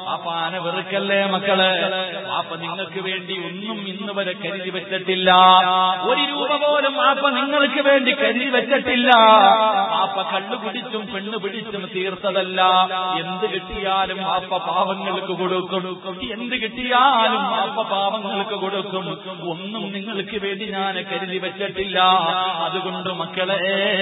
Speaker 2: വാപ്പാന വെറുക്കല്ലേ മക്കളെ വാപ്പ നിങ്ങൾക്ക് വേണ്ടി ഒന്നും ഇന്ന് വരെ കരുതി വെച്ചിട്ടില്ല ഒരു രൂപ പോലും വാപ്പ നിങ്ങൾക്ക് വേണ്ടി കരുതി വെച്ചിട്ടില്ല വാപ്പ കള്ളു പിടിച്ചും പെണ്ണു പിടിച്ചും തീർത്തതല്ല എന്ത് കിട്ടിയാലും വാപ്പ പാവങ്ങൾക്ക് കൊടുക്കും എന്ത് കിട്ടിയാലും വാപ്പ പാവങ്ങൾക്ക് കൊടുക്കും ഒന്നും നിങ്ങൾക്ക് വേണ്ടി ഞാൻ കരുതി വെച്ചിട്ടില്ല അതുകൊണ്ട് മക്കളെ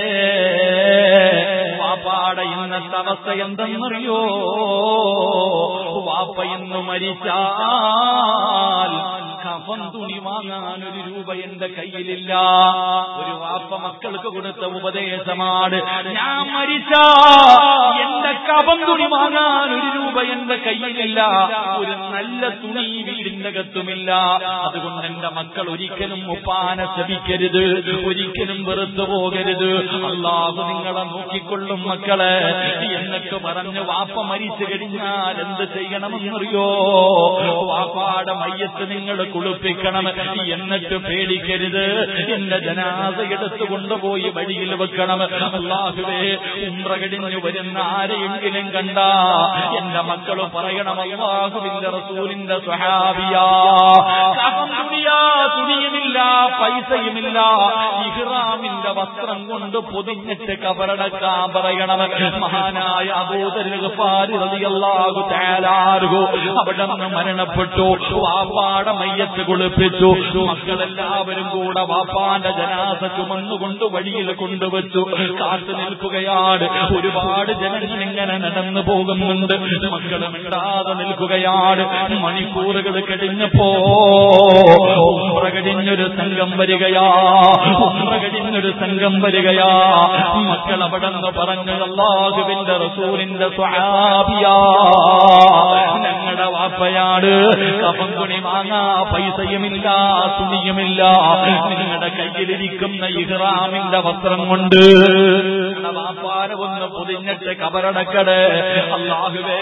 Speaker 2: വാപ്പാടെ ഇന്നത്തെ അവസ്ഥ എന്തെന്നറിയോ വാപ്പ ഇന്ന് മരിച്ചാൽ കഫൻ തുണി വാങ്ങാൻ ഒരു രൂപ എന്റെ കയ്യിലില്ല ഒരു വാപ്പ മക്കൾക്ക് കൊടുത്ത ഉപദേശമാണ് ഞാൻ മരിച്ച എന്റെ കഫൻ തുണി വാങ്ങാൻ ഒരു രൂപ എന്റെ കയ്യിലില്ല ഒരു നല്ല തുണി ഈ വീടിന്റെ അകത്തുമില്ല അതുകൊണ്ട് എന്റെ മക്കൾ ഒരിക്കലും ഉപ്പാനെ ശപിക്കരുത് ഒരിക്കലും വെറുത്തു പോകരുത് അള്ളാഹു നിങ്ങളെ നോക്കിക്കൊള്ളും മക്കളെ എന്നിട്ട് പറഞ്ഞ് വാപ്പ മരിച്ചു കഴിഞ്ഞാൽ എന്ത് ചെയ്യണമെന്നറിയോ വാപ്പാടെ മയ്യത്ത് നിങ്ങൾ കുളിപ്പിക്കണം എന്നിട്ട് പേടിക്കരുത് എന്റെ ജനാസ എടുത്തു കൊണ്ടുപോയി വഴിയിൽ വെക്കണം അള്ളാഹുവേ ഉമ്ര കഴിഞ്ഞു വരുന്ന ആരെയെങ്കിലും കണ്ട എന്റെ മക്കൾ പറയണം അള്ളാഹുവിന്റെ റസൂലിന്റെ സഹാബിയാ കഫം തുണിയാ തുണിയുമില്ല പൈസയുമില്ല ഇഹ്റാമിന്റെ വസ്ത്രം കൊണ്ട് പൊതിഞ്ഞിട്ട് കബറടക്കാൻ പറയണം മഹാനായ അബൂദരിയാകു തേലാറുകു അവിടെ നിന്ന് മരണപ്പെട്ടു വാപ്പാടെ മയ്യത്ത് കുളിപ്പിച്ചു മക്കളെല്ലാവരും കൂടെ വാപ്പാന്റെ ജനാസ ചുമന്നുകൊണ്ട് വഴിയിൽ കൊണ്ടുവച്ചു കാത്തു നിൽക്കുകയാണ് ഒരുപാട് ജനങ്ങൾ ഇങ്ങനെ നടന്നു പോകുന്നുണ്ട് മക്കൾ മിണ്ടാതെ നിൽക്കുകയാണ് മണിക്കൂറുകൾ കഴിഞ്ഞപ്പോ ഉമ്ര കഴിഞ്ഞൊരു സംഘം വരികയാ ഉമ്ര കഴിഞ്ഞൊരു സംഘം വരികയാ മക്കൾ അവിടെ നിന്ന് പറഞ്ഞു അള്ളാഹുവിന്റെ റസൂലിന്റെ സ്വഹാബിയാ ഞങ്ങളുടെ വാപ്പയാണ് കഫം തുണി വാങ്ങാ പൈസയുമില്ല തുണിയുമില്ല നിങ്ങളുടെ കയ്യിലിരിക്കുന്ന ഇഹ്റാമിന്റെ വസ്ത്രം കൊണ്ട് നിങ്ങളുടെ വാപ്പാനെ ഒന്ന് പൊതിഞ്ഞിട്ട് കബറടക്കട് അള്ളാഹുവേ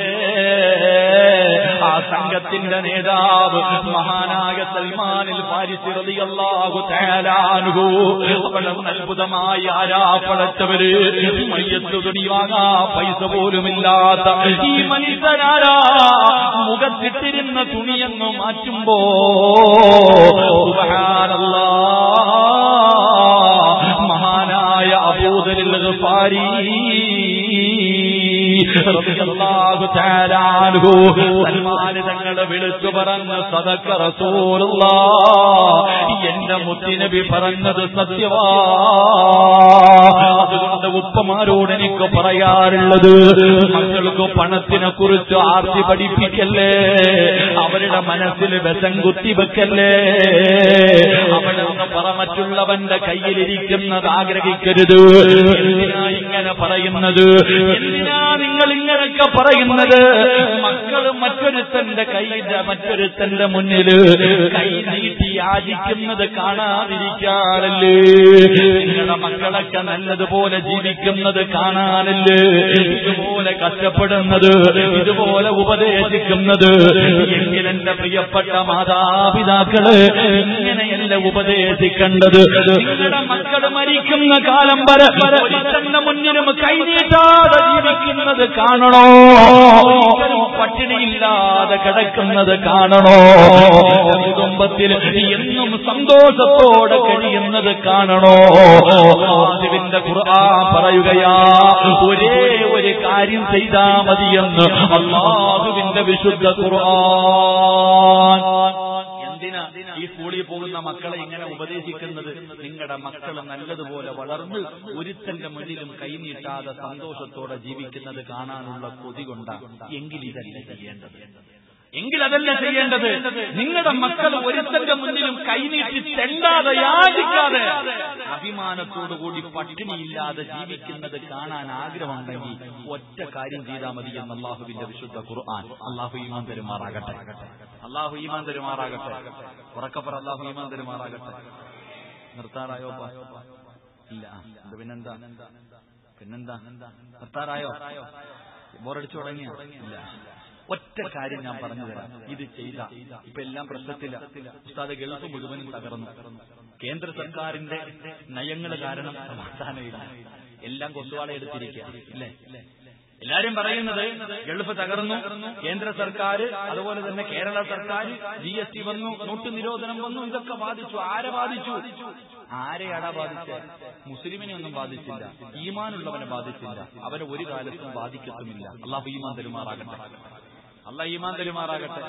Speaker 2: ആ സംഘത്തിന്റെ നേതാവ് മഹാനായ സൽമാനിൽ പാരിസിറതി അള്ളാഹു തേലാനുഹു അവിടെ അത്ഭുതമായി ആരാ പടച്ചവര് മയ്യത്ത് തുണി വാങ്ങാ പൈസ പോലുമില്ലാത്ത ഈ മനുഷ്യനാരാ മുഖത്തിട്ടിരുന്ന തുണിയങ്ങ് മാറ്റുമ്പോ സുബ്ഹാനല്ലാ മഹാനായ അബൂദരിൽ ഗഫാരി റളിയല്ലാഹു തആല അൻഹു സൽമാൻ തങ്ങളെ വിളിച്ചു പറഞ്ഞ സദക്ക റസൂലുള്ളാ എന്റെ മുത്തിനബി പറഞ്ഞത് സത്യവാ അതുകൊണ്ട് ഉപ്പമാരോട് എനിക്ക് പറയാറുള്ളത് മക്കൾക്ക് പണത്തിനെ കുറിച്ച് ആർത്തി പഠിപ്പിക്കല്ലേ അവരുടെ മനസ്സിൽ വിഷം കുത്തിവെക്കല്ലേ അവിടെ നിന്ന് പറ മറ്റുള്ളവന്റെ കയ്യിലിരിക്കുന്നത് ആഗ്രഹിക്കരുത് എന്തിനാ ഇങ്ങനെ പറയുന്നത് എന്തിനാ നിങ്ങൾ ഇങ്ങനെയൊക്കെ പറയുന്നത് മക്കൾ മറ്റൊരുത്തന്റെ കൈയുടെ മറ്റൊരുത്തന്റെ മുന്നില് കൈ നീട്ടി യാചിക്കുന്നത് കാണാതിരിക്കാനല്ലേ നിങ്ങളുടെ മക്കളൊക്കെ നല്ലതുപോലെ ജീവിക്കുന്നത് കാണാനല്ലേ ഇതുപോലെ കഷ്ടപ്പെടുന്നത് ഇതുപോലെ ഉപദേശിക്കുന്നത് എങ്കിലെന്റെ പ്രിയപ്പെട്ട മാതാപിതാക്കള് ഇങ്ങനെയല്ല ഉപദേശിക്കേണ്ടത് നിങ്ങളുടെ മക്കൾ മരിക്കുന്ന കാലം വരെ തന്നെ മുന്നിലും കൈനീട്ടാതെ ജീവിക്കുന്നത് കാണണോ ഒരിക്കലും പട്ടിണിയില്ലാതെ കിടക്കുന്നത് കാണണോ കുടുംബത്തിൽ എന്നും സന്തോഷത്തോടെ കഴിയുന്നത് കാണണോ അതിന്റെ ഖുർആൻ പറയുകയാ ഒരേ ഒരു കാര്യം ചെയ്താ മതിയെന്ന് അള്ളാഹുവിന്റെ വിശുദ്ധ ഖുർആൻ എന്തിനാ ഈ സ്കൂളിൽ പോകുന്ന മക്കളെ ഇങ്ങനെ ഉപദേശിക്കുന്നത് നിങ്ങളുടെ മക്കൾ നല്ലതുപോലെ വളർന്ന് ഒരുത്തന്റെ മുന്നിലും കൈനീട്ടാതെ സന്തോഷത്തോടെ ജീവിക്കുന്നത് കാണാനുള്ള കൊതി കൊണ്ടാണ് എങ്കിൽ ഇതല്ല ചെയ്യേണ്ടത് എങ്കിൽ അതല്ല ചെയ്യേണ്ടത് നിങ്ങളുടെ മക്കൾ ഒരുത്തന്റെ മുന്നിലും കൈനീട്ടി തെണ്ടാതെ യാചിക്കാതെ അഭിമാനത്തോടുകൂടി പട്ടിണിയില്ലാതെ ജീവിക്കുന്നത് കാണാൻ ആഗ്രഹമുണ്ടെങ്കിൽ ഒറ്റ കാര്യം ചെയ്താൽ മതി എന്ന് അള്ളാഹുവിന്റെ വിശുദ്ധ ഖുർആൻ അള്ളാഹു ഈമാൻ തരുമാറാകട്ടെ അള്ളാഹു ഈമാൻ തരുമാറാകട്ടെ ഉറക്കപ്പറ അള്ളാഹു ഈമാൻ തരുമാറാകട്ടെ നിർത്താറായോ പാ? ഇല്ല ആ, ഇത് പിന്നെന്താ പിന്നെന്താ നിർത്താറായോ ബോറടിച്ചു തുടങ്ങിയ ഇല്ല ഒറ്റ കാര്യം ഞാൻ പറഞ്ഞു തരാം ഇത് ചെയ്ത ഇപ്പൊ എല്ലാം പ്രശ്നത്തില്ല ഉസ്താദ് ഗൾഫ് മുഴുവനും തകർന്നു കേന്ദ്ര സർക്കാരിന്റെ നയങ്ങൾ കാരണം സമാധാനമില്ല എല്ലാം കൊണ്ടുവാള എടുത്തിരിക്കുക ഇല്ലേ
Speaker 1: എല്ലാരും പറയുന്നത് ഗൾഫ് തകർന്നു കേന്ദ്ര സർക്കാർ അതുപോലെ തന്നെ കേരള സർക്കാർ ജി എസ് ടി വന്നു നോട്ട് നിരോധനം വന്നു ഇതൊക്കെ ബാധിച്ചു ആരെ ബാധിച്ചു ആരെയാടാ ബാധിച്ചത് മുസ്ലിമിനെ ഒന്നും ബാധിച്ചില്ല ഈമാനുള്ളവനെ ബാധിച്ചില്ല അവനെ ഒരു കാലത്തും ബാധിക്കത്തുമില്ല അള്ളാഹു ഈമാൻ തരുമാറാകട്ടെ അല്ല ഈമാൻ തരുമാറാകട്ടെ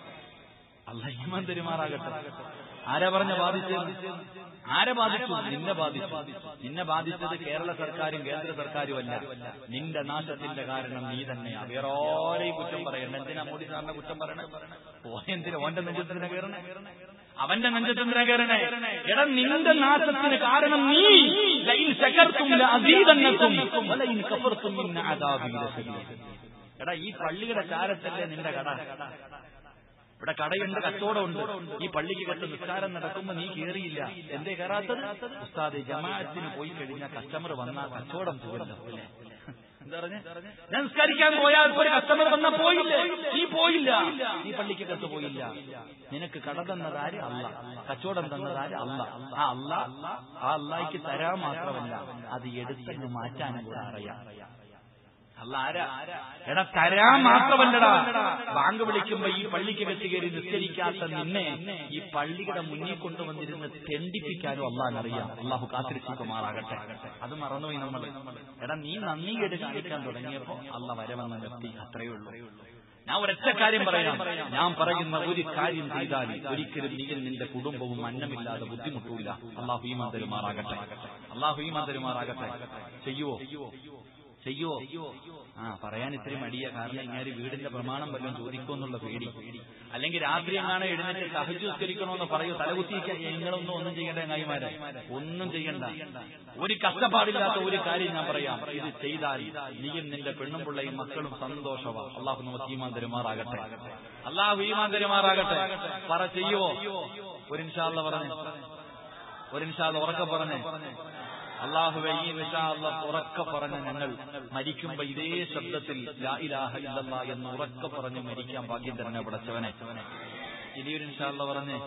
Speaker 1: അല്ല ഈമാൻ തരുമാറാകട്ടെ ആരാ പറഞ്ഞ ബാധിച്ചത് ആരെ ബാധിച്ചു നിന്നെ ബാധിച്ചു നിന്നെ ബാധിച്ചത് കേരള സർക്കാരും കേന്ദ്ര സർക്കാരും അല്ല നിന്റെ നാശത്തിന്റെ കാരണം നീ തന്നെയാ വേറെ ആരെയും കുറ്റം പറയണ്ട എന്തിനാ മോദി സാറിന്റെ കുറ്റം പറയണേ ഓനെന്തിനാ ഓന്റെ നെഞ്ചത്തിനെ കയറണേ അവന്റെ നെഞ്ചത്തിനെ കയറണേ എടാ നിന്റെ നാശത്തിന് കാരണം നീ ലൈൻ ശകർത്തും ലഅസീദന്നക്കും വലൈൻ കഫർത്തും മിൻ അദാബി ലശദീദ്. എടാ ഈ പള്ളിയുടെ ചാരത്തല്ലേ നിന്റെ കട ഇവിടെ കടയുണ്ട് കച്ചവടമുണ്ട് ഈ പള്ളിക്ക് കണ്ട് നിസ്കാരം നടക്കുമ്പോ നീ കയറിയില്ല എന്തേ കയറാത്തത് ഉസ്താദ് ജമാഅത്തിന് പോയി കഴിഞ്ഞാൽ കസ്റ്റമർ വന്നാൽ കച്ചവടം പോകല്ലോ അല്ലേ എന്താ പറഞ്ഞേ ഞാൻ നിസ്കരിക്കാൻ പോയാൽ ഒരു കസ്റ്റമർ വന്നാ പോയില്ലേ നീ പോയില്ല നീ പള്ളിക്ക് കത്ത് പോയില്ല നിനക്ക് കട തന്നതാര് അല്ല കച്ചവടം തന്നതാര് അല്ല ആ അല്ല ആ അള്ളാഹിക്ക് തരാൻ മാത്രമല്ല അത് എടുത്തങ്ങ് മാറ്റാനും കൂടെ അറിയാം അല്ല ആരാ എടാ തരാൻ മാത്രമല്ലടാ ബാങ്ക് വിളിക്കുമ്പോ ഈ പള്ളിക്ക് വെച്ച് കയറി നിസ്കരിക്കാത്ത നിന്നെ ഈ പള്ളിയുടെ മുന്നിൽ കൊണ്ടുവന്നിരുന്ന് തെണ്ടിപ്പിക്കാനും അള്ളാഹനറിയാം അള്ളാഹു കാത്തിരിക്കുമാറാകട്ടെ അത് മറന്നുപോയി നമ്മൾ എടാ നീ നന്ദി കേട്ട് കാണിക്കാൻ തുടങ്ങിയപ്പോ അള്ള വരവെന്ന് നിർത്തി അത്രയേ ഉള്ളൂ ഞാൻ ഒരൊറ്റ കാര്യം പറയാം ഞാൻ പറയുന്ന ഒരു കാര്യം ചെയ്താൽ ഒരിക്കലും നീയും നിന്റെ കുടുംബവും അന്നമില്ലാതെ ബുദ്ധിമുട്ടൂല അള്ളാഹു ഈമാൻ തരുമാറാകട്ടെ അള്ളാഹു ഈമാൻ തരുമാറാകട്ടെ ചെയ്യുവോ ചെയ്യോ ആ പറയാൻ ഇത്തിരി മടിയ കാരണം ഇങ്ങനെ വീടിന്റെ പ്രമാണം വല്ലതും ചോദിക്കുമെന്നുള്ള പേടി അല്ലെങ്കിൽ രാത്രി എങ്ങാണ് എഴുന്നേറ്റ് സഹജീസ്കരിക്കണമെന്ന് പറയൂ തലകുത്തിക്കാൻ നിങ്ങളൊന്നും ഒന്നും ചെയ്യേണ്ട ചങ്ങായിമാരെ ഒന്നും ചെയ്യണ്ട ഒരു കഷ്ടപ്പാടില്ലാത്ത ഒരു കാര്യം ഞാൻ പറയാം ഇത് ചെയ്താൽ നീയും നിന്റെ പെണ്ണും പിള്ളയും മക്കളും സന്തോഷവാ അള്ളാഹു നമുക്ക് ഈമാൻ തരുമാറാകട്ടെ അള്ളാഹു ഈമാൻ തരുമാറാകട്ടെ പറ ചെയ്യുവോ ഒരു നിമിഷം പറഞ്ഞേ ഒരു നിമിഷം ഉറക്കെ പറഞ്ഞേ അള്ളാഹുവെ ഈ നിഷാള്ള ഉറക്ക പറഞ്ഞ ഞങ്ങൾ മരിക്കുമ്പോ ഇതേ ശബ്ദത്തിൽ ലാ ഇലാഹ ഇല്ലല്ലാ എന്ന് ഉറക്ക പറഞ്ഞ് മരിക്കാൻ ഭാഗ്യം തന്നെ പടച്ചവനെ ഇനിയൊരു നിഷാള്ള പറഞ്ഞേ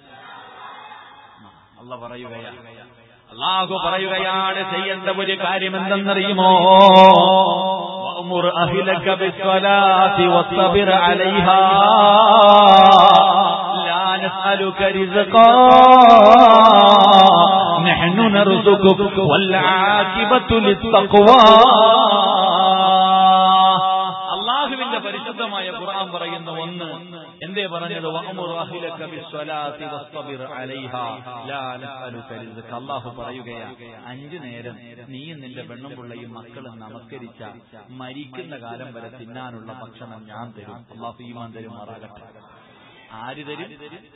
Speaker 1: അല്ല പറയുകയാ അള്ളാഹു പറയുകയാണ് ചെയ്യേണ്ട ഒരു കാര്യം എന്തെന്നറിയുമോ وأمر أهلك بالصلاة واصطبر عليها لا نسألك رزقا نحن نرزقك والعاقبة للتقوى അള്ളാഹുവിന്റെ പരിശുദ്ധമായ ഖുർആൻ പറയുന്ന ഒന്ന് എന്തേ പറഞ്ഞത് വഅമുർ അഹ്ലക ബിസ്സലാത്തി വസ്തബിർ അലൈഹാ ലാ നസ്അലുക റിസ്ക അള്ളാഹു പറയുകയാ അഞ്ചു നേരം നീയും നിന്റെ പെണ്ണും പിള്ളയും മക്കളും നമസ്കരിച്ച മരിക്കുന്ന കാലം വരെ തിന്നാനുള്ള ഭക്ഷണം ഞാൻ തരും അള്ളാഹു ഈമാൻ തരുമാറാകട്ടെ ആര് തരും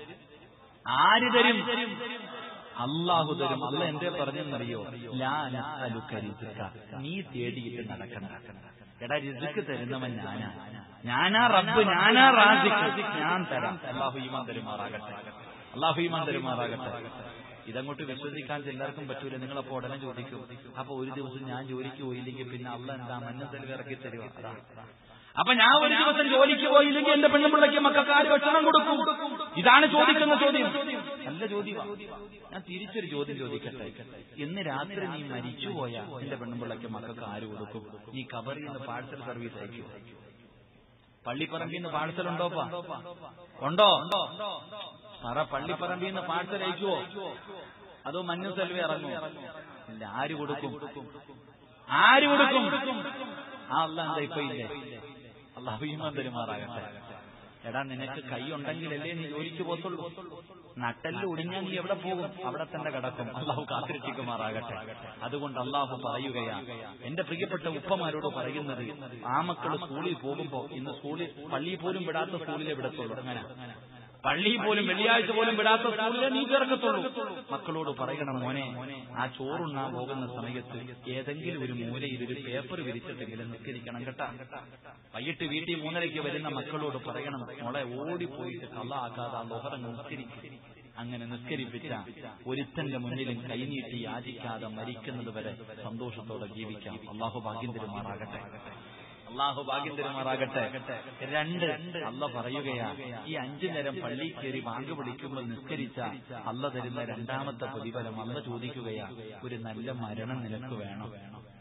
Speaker 1: ആര് തരും അള്ളാഹു തരും അല്ല എന്തേ പറഞ്ഞെന്നറിയോ ലാ നസ്അലുക റിസ്ക നീ തേടിയിട്ട് നടക്കണ്ട എടാ രിസുക്ക് തരുന്നവൻ ഞാനാ ഞാനാ റബ്ബ് ഞാനാ റാസിക്ക് ഞാൻ തരാം അള്ളാഹു ഈമാൻ തരുമാറാകട്ടെ അള്ളാഹു ഈമാൻ തരുമാറാകട്ടെ ഇതങ്ങോട്ട് വിശ്വസിക്കാൻ എല്ലാവർക്കും പറ്റൂല നിങ്ങളപ്പോ ഉടനെ ചോദിക്കും അപ്പൊ ഒരു ദിവസം ഞാൻ ജോലിക്ക് പോയില്ലെങ്കിൽ പിന്നെ അള്ള എന്താ മഞ്ഞത്തിൽ ഇറക്കി തരുക അതാ അപ്പൊ ഞാൻ ഒരു ദിവസം ജോലിക്ക് പോയില്ലെങ്കിൽ എന്റെ പെണ്ണുപിള്ളയ്ക്ക് മക്കാര് ഭക്ഷണം കൊടുക്കും ഇതാണ് ചോദിക്കുന്ന ചോദ്യം നല്ല ചോദ്യമാണ് ഞാൻ തിരിച്ചൊരു ചോദ്യം ചോദിക്കട്ടെ ഇന്ന് രാത്രി നീ മരിച്ചുപോയ എന്റെ പെണ്ണുപിള്ളയ്ക്ക് മക്കൾക്ക് ആര് കൊടുക്കും നീ കബറിൽ നിന്ന് പാഴ്സൽ സർവീസ് അയക്കുമോ പള്ളിപ്പറമ്പിൽ നിന്ന് പാഴ്സൽ ഉണ്ടോപ്പാ ഉണ്ടോ പറ പള്ളിപ്പറമ്പിൽ നിന്ന് പാഴ്സൽ അയക്കുവോ അതോ മഞ്ഞ സെൽവി ഇറങ്ങുമോ ഇല്ല ആര് കൊടുക്കും ആര് കൊടുക്കും ആ അല്ല എന്താ ഇപ്പൊ ഇല്ലേ അള്ളാഹു ഈമാൻ പെരുമാറാകട്ടെ എടാ നിനക്ക് കൈ ഉണ്ടെങ്കിലല്ലേ നീ ജോലിക്ക് പോത്തുള്ളൂ നട്ടല് ഒടിഞ്ഞാൽ നീ എവിടെ പോകും അവിടെ തന്നെ കിടക്കും അള്ളാഹു കാത്തിരക്ഷിക്കുമാറാകട്ടെ അതുകൊണ്ട് അള്ളാഹു പറയുകയാ എന്റെ പ്രിയപ്പെട്ട ഉപ്പമാരോട് പറയുന്നത് ആ മക്കൾ സ്കൂളിൽ പോകുമ്പോ ഇന്ന് സ്കൂളിൽ പള്ളിയിൽ പോലും വിടാത്ത സ്കൂളിലെ വിടത്തുള്ളൂ അങ്ങനെ പള്ളിയിൽ പോലും വെള്ളിയാഴ്ച പോലും വിടാത്ത സ്കൂളിലെ നീ ചേർക്കത്തുള്ളൂ മക്കളോട് പറയണം മോനെ ആ ചോറുണ്ണാൻ പോകുന്ന സമയത്ത് ഏതെങ്കിലും ഒരു മൂലയിൽ ഒരു പേപ്പർ വിരിച്ചിട്ടെങ്കിലും നിസ്കരിക്കണം കേട്ടാ വൈകിട്ട് വീട്ടിൽ മൂന്നരയ്ക്ക് വരുന്ന മക്കളോട് പറയണം മോളെ ഓടിപ്പോയിട്ട് കള്ളാക്കാതെ ആ ലോഹറങ്ങ് നിസ്കരിക്കും അങ്ങനെ നിസ്കരിപ്പിച്ച ഒരുത്തന്റെ മുന്നിലും കൈനീട്ടി യാചിക്കാതെ മരിക്കുന്നത് വരെ സന്തോഷത്തോടെ ജീവിക്കാം അള്ളാഹു ഭാഗ്യം തരുമാറാകട്ടെ അള്ളാഹു ഭാഗ്യം തരുമാറാകട്ടെ രണ്ട് അല്ല പറയുകയാ ഈ അഞ്ചു നേരം പള്ളി കയറി വാങ്ക് വിളിക്കുമ്പോൾ നിസ്കരിച്ച അല്ല തരുന്ന രണ്ടാമത്തെ പ്രതിഫലം അല്ല ചോദിക്കുകയാ ഒരു നല്ല മരണം നിനക്ക് വേണം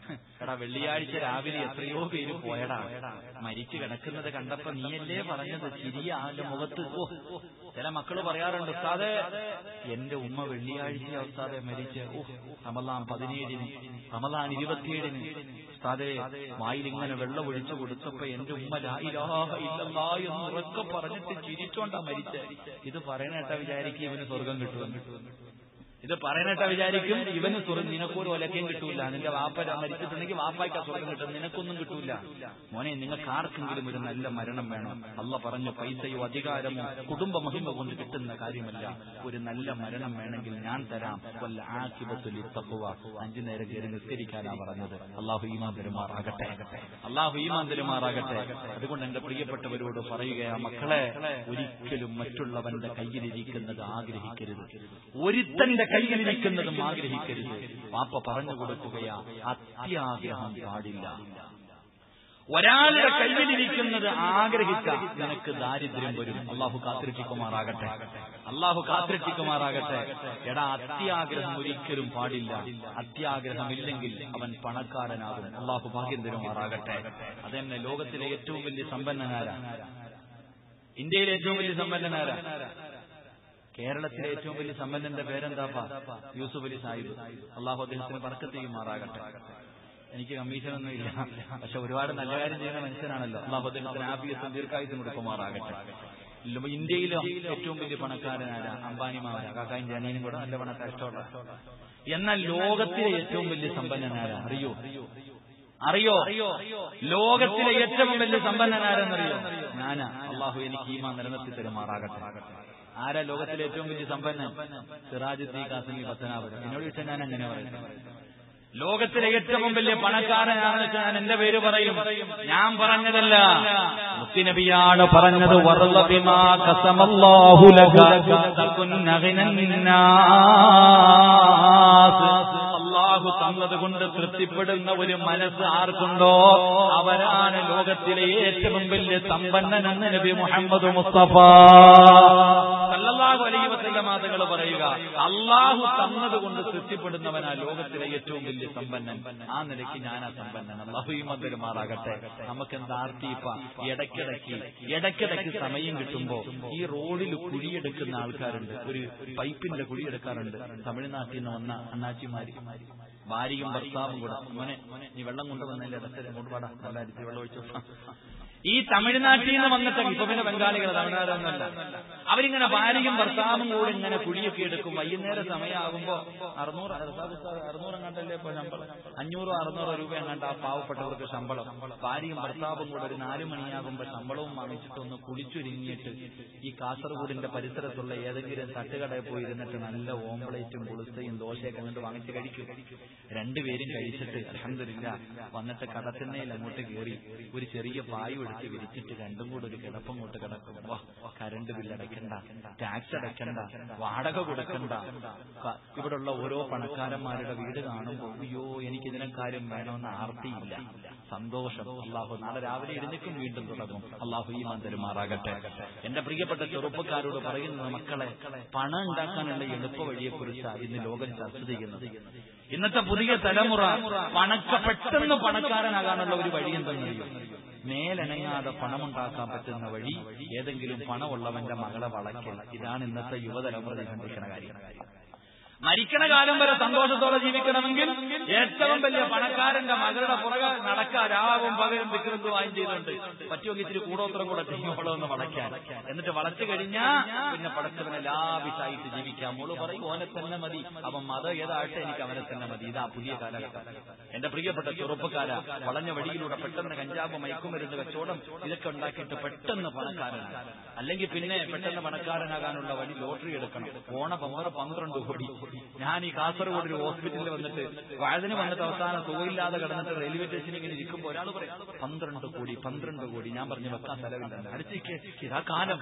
Speaker 1: എടാ വെള്ളിയാഴ്ച രാവിലെ എത്രയോ പേര് പോയടാ മരിച്ചു കിടക്കുന്നത് കണ്ടപ്പോ നീയല്ലേ പറഞ്ഞത് ചിരിയ അവന്റെ മുഖത്ത് ഓ ചില മക്കള് പറയാറുണ്ട് ഉസ്താദെ എന്റെ ഉമ്മ വെള്ളിയാഴ്ച ഉസ്താദെ മരിച്ച് ഓ റമലാൻ പതിനേഴിന് റമലാൻ ഇരുപത്തിയേഴിന് ഉസ്താദെ വായിലിങ്ങനെ വെള്ളം ഒഴിച്ചു കൊടുത്തപ്പോ എന്റെ ഉമ്മ ലാ ഇലാഹ ഇല്ലല്ലാ എന്ന് ഉറക്കെ പറഞ്ഞിട്ട് ചിരിച്ചോണ്ടാ മരിച്ച ഇത് പറയണേട്ടാ വിചാരിക്കും ഇവന് സ്വർഗം കിട്ടുമെന്ന് ഇത് പറയണേട്ടാ വിചാരിക്കും ഇവന് സ്വർഗം നിനക്കൊരു ഒലക്കയും കിട്ടൂല നിന്റെ വാപ്പ മരിച്ചിട്ടുണ്ടെങ്കിൽ വാപ്പായ്ക്ക് ആ സ്വർഗം കിട്ടും നിനക്കൊന്നും കിട്ടൂല മോനെ നിങ്ങൾക്ക് ആർക്കെങ്കിലും ഒരു നല്ല മരണം വേണം അല്ല പറഞ്ഞു പൈസയോ അധികാരമോ കുടുംബ മഹിമ കൊണ്ട് കിട്ടുന്ന കാര്യമല്ല ഒരു നല്ല മരണം വേണമെങ്കിൽ ഞാൻ തരാം കൊല്ല ആക്കിബത്തുൽ തപ്പുവ അഞ്ചു നേരം കയറി നിസ്കരിക്കാനാ പറഞ്ഞത് അള്ളാഹു ഈമാൻ പെരുമാറാകട്ടെ അള്ളാഹു ഈമാൻ പെരുമാറാകട്ടെ അതുകൊണ്ട് എന്റെ പ്രിയപ്പെട്ടവരോട് പറയുകയാ മക്കളെ ഒരിക്കലും മറ്റുള്ളവന്റെ കയ്യിലിരിക്കുന്നത് ആഗ്രഹിക്കരുത് ഒരുത്തന്റെ കയ്യിലിരിക്കുന്നതും ആഗ്രഹിക്കരുത് പാപ്പ പറഞ്ഞു കൊടുക്കുകയാ അത്യാഗ്രഹം പാടില്ല ഒരാളുടെ കയ്യിലിരിക്കുന്നത് ആഗ്രഹിച്ച നിനക്ക് ദാരിദ്ര്യം വരും അള്ളാഹു കാത്തിരക്ഷിക്കുമാറാകട്ടെ അള്ളാഹു കാത്തിരക്ഷിക്കുമാറാകട്ടെ എടാ അത്യാഗ്രഹം ഒരിക്കലും പാടില്ല അത്യാഗ്രഹമില്ലെങ്കിൽ അവൻ പണക്കാരനാകും അള്ളാഹു ഭാഗ്യം തരുമാറാകട്ടെ അതെന്നെ ലോകത്തിലെ ഏറ്റവും വലിയ സമ്പന്നനാരാ ഇന്ത്യയിലെ ഏറ്റവും വലിയ സമ്പന്നനാരാ കേരളത്തിലെ ഏറ്റവും വലിയ സമ്പന്നന്റെ പേരെന്താപ്പാ യൂസുഫ് അലി സാഹിബ് അള്ളാഹു അദ്ദേഹത്തിന് പറക്കത്ത് ചെയ്യുമാറാകട്ടെ എനിക്ക് കമ്മീഷനൊന്നും ഇല്ല പക്ഷെ ഒരുപാട് നല്ല കാര്യം ചെയ്യുന്ന മനുഷ്യനാണല്ലോ അള്ളാഹു അദ്ദേഹത്തിന് ആഫിയത്തും ദീർഘായുസും കൊടുക്കുമാറാകട്ടെ ഇല്ല, ഇന്ത്യയിലെ ഏറ്റവും വലിയ പണക്കാരനാരാ അംബാനിമാരാ കാക്കായും ജാനീനും കൂടെ നല്ല പണക്കാർ ഇഷ്ടമുള്ള എന്നാൽ ലോകത്തിലെ ഏറ്റവും വലിയ സമ്പന്നനാരാ അറിയോ അറിയോ ലോകത്തിലെ ഏറ്റവും വലിയ സമ്പന്നനാരെന്നറിയോ ഞാനാ അള്ളാഹു എനിക്ക് ഈമാ നിലനിർത്തി തരുമാറാകട്ടെ ആരാ ലോകത്തിലെ ഏറ്റവും വലിയ സമ്പന്നൻ സിറാജുദ്ദീൻ കാസിമി പത്തനാപുരം എന്നോട് ചോദിച്ചാൽ ഞാൻ അങ്ങനെ പറയുന്നത് ലോകത്തിലെ ഏറ്റവും വലിയ പണക്കാരനാണെന്ന് വെച്ചാൽ ഞാൻ എന്റെ പേര് പറയും ഞാൻ പറഞ്ഞതല്ല മുത്തിനബിയാണ് പറഞ്ഞത് വറള ബിമാ ഖസമല്ലാഹു ലക തകുന്ന ഗിനന്നാസ്. അള്ളാഹു തന്നത് കൊണ്ട് തൃപ്തിപ്പെടുന്ന ഒരു മനസ്സ് ആർക്കുണ്ടോ അവരാണ് ലോകത്തിലെ ഏറ്റവും വലിയ സമ്പന്നനെന്ന് നബി മുഹമ്മദ് മുസ്തഫ സല്ലല്ലാഹു അലൈഹി വസല്ലം മാതകൾ പറയുക അള്ളാഹു തന്നത് കൊണ്ട് തൃപ്തിപ്പെടുന്നവനാ ലോകത്തിലെ ഏറ്റവും വലിയ സമ്പന്നൻ ആ നിലയ്ക്ക് ഞാനാ സമ്പന്നൻ അള്ളാഹു ഈ മന്ദിരമാറാകട്ടെ നമുക്ക് എന്താ ആർത്തിയിപ്പ ഇടയ്ക്കിടയ്ക്ക് ഇടയ്ക്കിടയ്ക്ക് സമയം കിട്ടുമ്പോ ഈ റോഡിൽ കുഴിയെടുക്കുന്ന ആൾക്കാരുണ്ട് ഒരു പൈപ്പിന്റെ കുഴിയെടുക്കാറുണ്ട് തമിഴ്നാട്ടിൽ നിന്ന് വന്ന അണ്ണാച്ചിമാരി ഭാര്യയും ഭർത്താവും കൂടെ മോനെ നീ വെള്ളം കൊണ്ടുവന്നല്ലേ ഇടത്തെ കൊണ്ടുപാടാ നല്ല അരിച്ച് വെള്ളം ഒഴിച്ചു ഈ തമിഴ്നാട്ടിൽ നിന്ന് വന്നിട്ട് ഇപ്പൊ പിന്നെ ബംഗാളികൾ തമിഴ്നാടൊന്നല്ല അവരിങ്ങനെ ഭാര്യയും ഭർത്താവും കൂടെ ഇങ്ങനെ കുഴിയൊക്കെ എടുക്കും വൈകുന്നേരം സമയമാകുമ്പോ അറുന്നൂറ് അറുന്നൂറ് എങ്ങാണ്ടല്ലേ ഇപ്പൊ ശമ്പളം അഞ്ഞൂറോ അറുന്നൂറോ രൂപ എങ്ങാണ്ട് ആ പാവപ്പെട്ടവർക്ക് ശമ്പളം ഭാര്യയും ഭർത്താവും കൂടെ ഒരു നാലു മണിയാകുമ്പോ ശമ്പളവും വാങ്ങിച്ചിട്ട് ഒന്ന് കുളിച്ചൊരുങ്ങിയിട്ട് ഈ കാസർഗോഡിന്റെ പരിസരത്തുള്ള ഏതെങ്കിലും തട്ടുകടയിൽ പോയി ഇരുന്നിട്ട് നല്ല ഓംപ്ലേറ്റും പുളിസയും ദോശയൊക്കെ അങ്ങോട്ട് വാങ്ങിച്ച് കഴിക്കും രണ്ടുപേരും കഴിച്ചിട്ട് അലഹമില്ല വന്നിട്ട് കടത്തിണ്ണയിൽ അങ്ങോട്ട് കയറി ഒരു ചെറിയ പായു എടുത്ത് വിരിച്ചിട്ട് രണ്ടും കൂടെ ഒരു കിടപ്പങ്ങോട്ട് കിടക്കും വാ കരണ്ട് ബില്ല് അടയ്ക്കണ്ട ടാക്സ് അടയ്ക്കണ്ട വാടക കൊടുക്കണ്ട ക- ഇവിടുള്ള ഓരോ പണക്കാരന്മാരുടെ വീട് കാണുമ്പോൾ അയ്യോ എനിക്ക് ഇതിനെക്കാര്യം വേണമെന്ന് ആർത്തിയില്ല സന്തോഷം അള്ളാഹു നാളെ രാവിലെ എഴുന്നേക്കും വീണ്ടും തുടങ്ങും അള്ളാഹു ഈ മന്ദിരമാറാകട്ടെ എന്റെ പ്രിയപ്പെട്ട ചെറുപ്പക്കാരോട് പറയുന്നത് മക്കളെ പണം ഉണ്ടാക്കാനുള്ള എളുപ്പ വഴിയെക്കുറിച്ചാണ് ഇന്ന് ലോകം ചർച്ച ചെയ്യുന്നത് ഇന്നത്തെ പുതിയ തലമുറ പണക്ക പെട്ടെന്ന് പണക്കാരനാകാനുള്ള ഒരു വഴി എന്തെന്നറിയോ മേലനങ്ങാതെ പണമുണ്ടാക്കാൻ പറ്റുന്ന വഴി ഏതെങ്കിലും പണമുള്ളവന്റെ മകളെ വളയ്ക്കൽ ഇതാണ് ഇന്നത്തെ യുവതലമുറ കണ്ടിരിക്കുന്ന കാര്യം മരിക്കണ കാലം വരെ സന്തോഷത്തോടെ ജീവിക്കണമെങ്കിൽ ഏറ്റവും വലിയ പണക്കാരന്റെ മകളുടെ പുറകെ നടക്കാൻ രാവും പകലും വിക്രന്തുമായും ചെയ്തുകൊണ്ട് പറ്റുമെങ്കിൽ ഇച്ചിരി കൂടോത്രം കൂടെ ചെയ്യുമ്പോഴോ ഒന്ന് വളയ്ക്കാൻ എന്നിട്ട് വളച്ചു കഴിഞ്ഞാ പിന്നെ പടച്ചവനെ ലാവിഷായിട്ട് ജീവിക്കാം മോള് പറയും ഓനെ തന്നെ മതി അവൻ മതം ഏതാട്ടെ എനിക്ക് അവനെ തന്നെ മതി ഇതാ പുതിയ കാലഘട്ടം എന്റെ പ്രിയപ്പെട്ട ചെറുപ്പക്കാര വളഞ്ഞ വഴിയിലൂടെ പെട്ടെന്ന് കഞ്ചാവ് മയക്കുമരുന്ന് കച്ചവടം ഇതൊക്കെ ഉണ്ടാക്കിയിട്ട് പെട്ടെന്ന് പണക്കാരനാണ് അല്ലെങ്കിൽ പിന്നെ പെട്ടെന്ന് പണക്കാരനാകാനുള്ള വഴി ലോട്ടറി എടുക്കണം ഓണ പമ്പറ പന്ത്രണ്ട് കോടി ഞാൻ ഈ കാസർഗോഡ് ഒരു ഹോസ്പിറ്റലിൽ വന്നിട്ട് വഴുതിന് വന്നിട്ട് അവസാനം സുഖമില്ലാതെ കിടന്നിട്ട് റെയിൽവേ സ്റ്റേഷനിൽ ഇങ്ങനെ ഇരിക്കുമ്പോൾ ഒരാൾ പറയും പന്ത്രണ്ട് കോടി പന്ത്രണ്ട് കോടി ഞാൻ പറഞ്ഞു വെക്കാൻ സ്ഥലമില്ല അടുത്തേക്ക് ഇതാ കാലം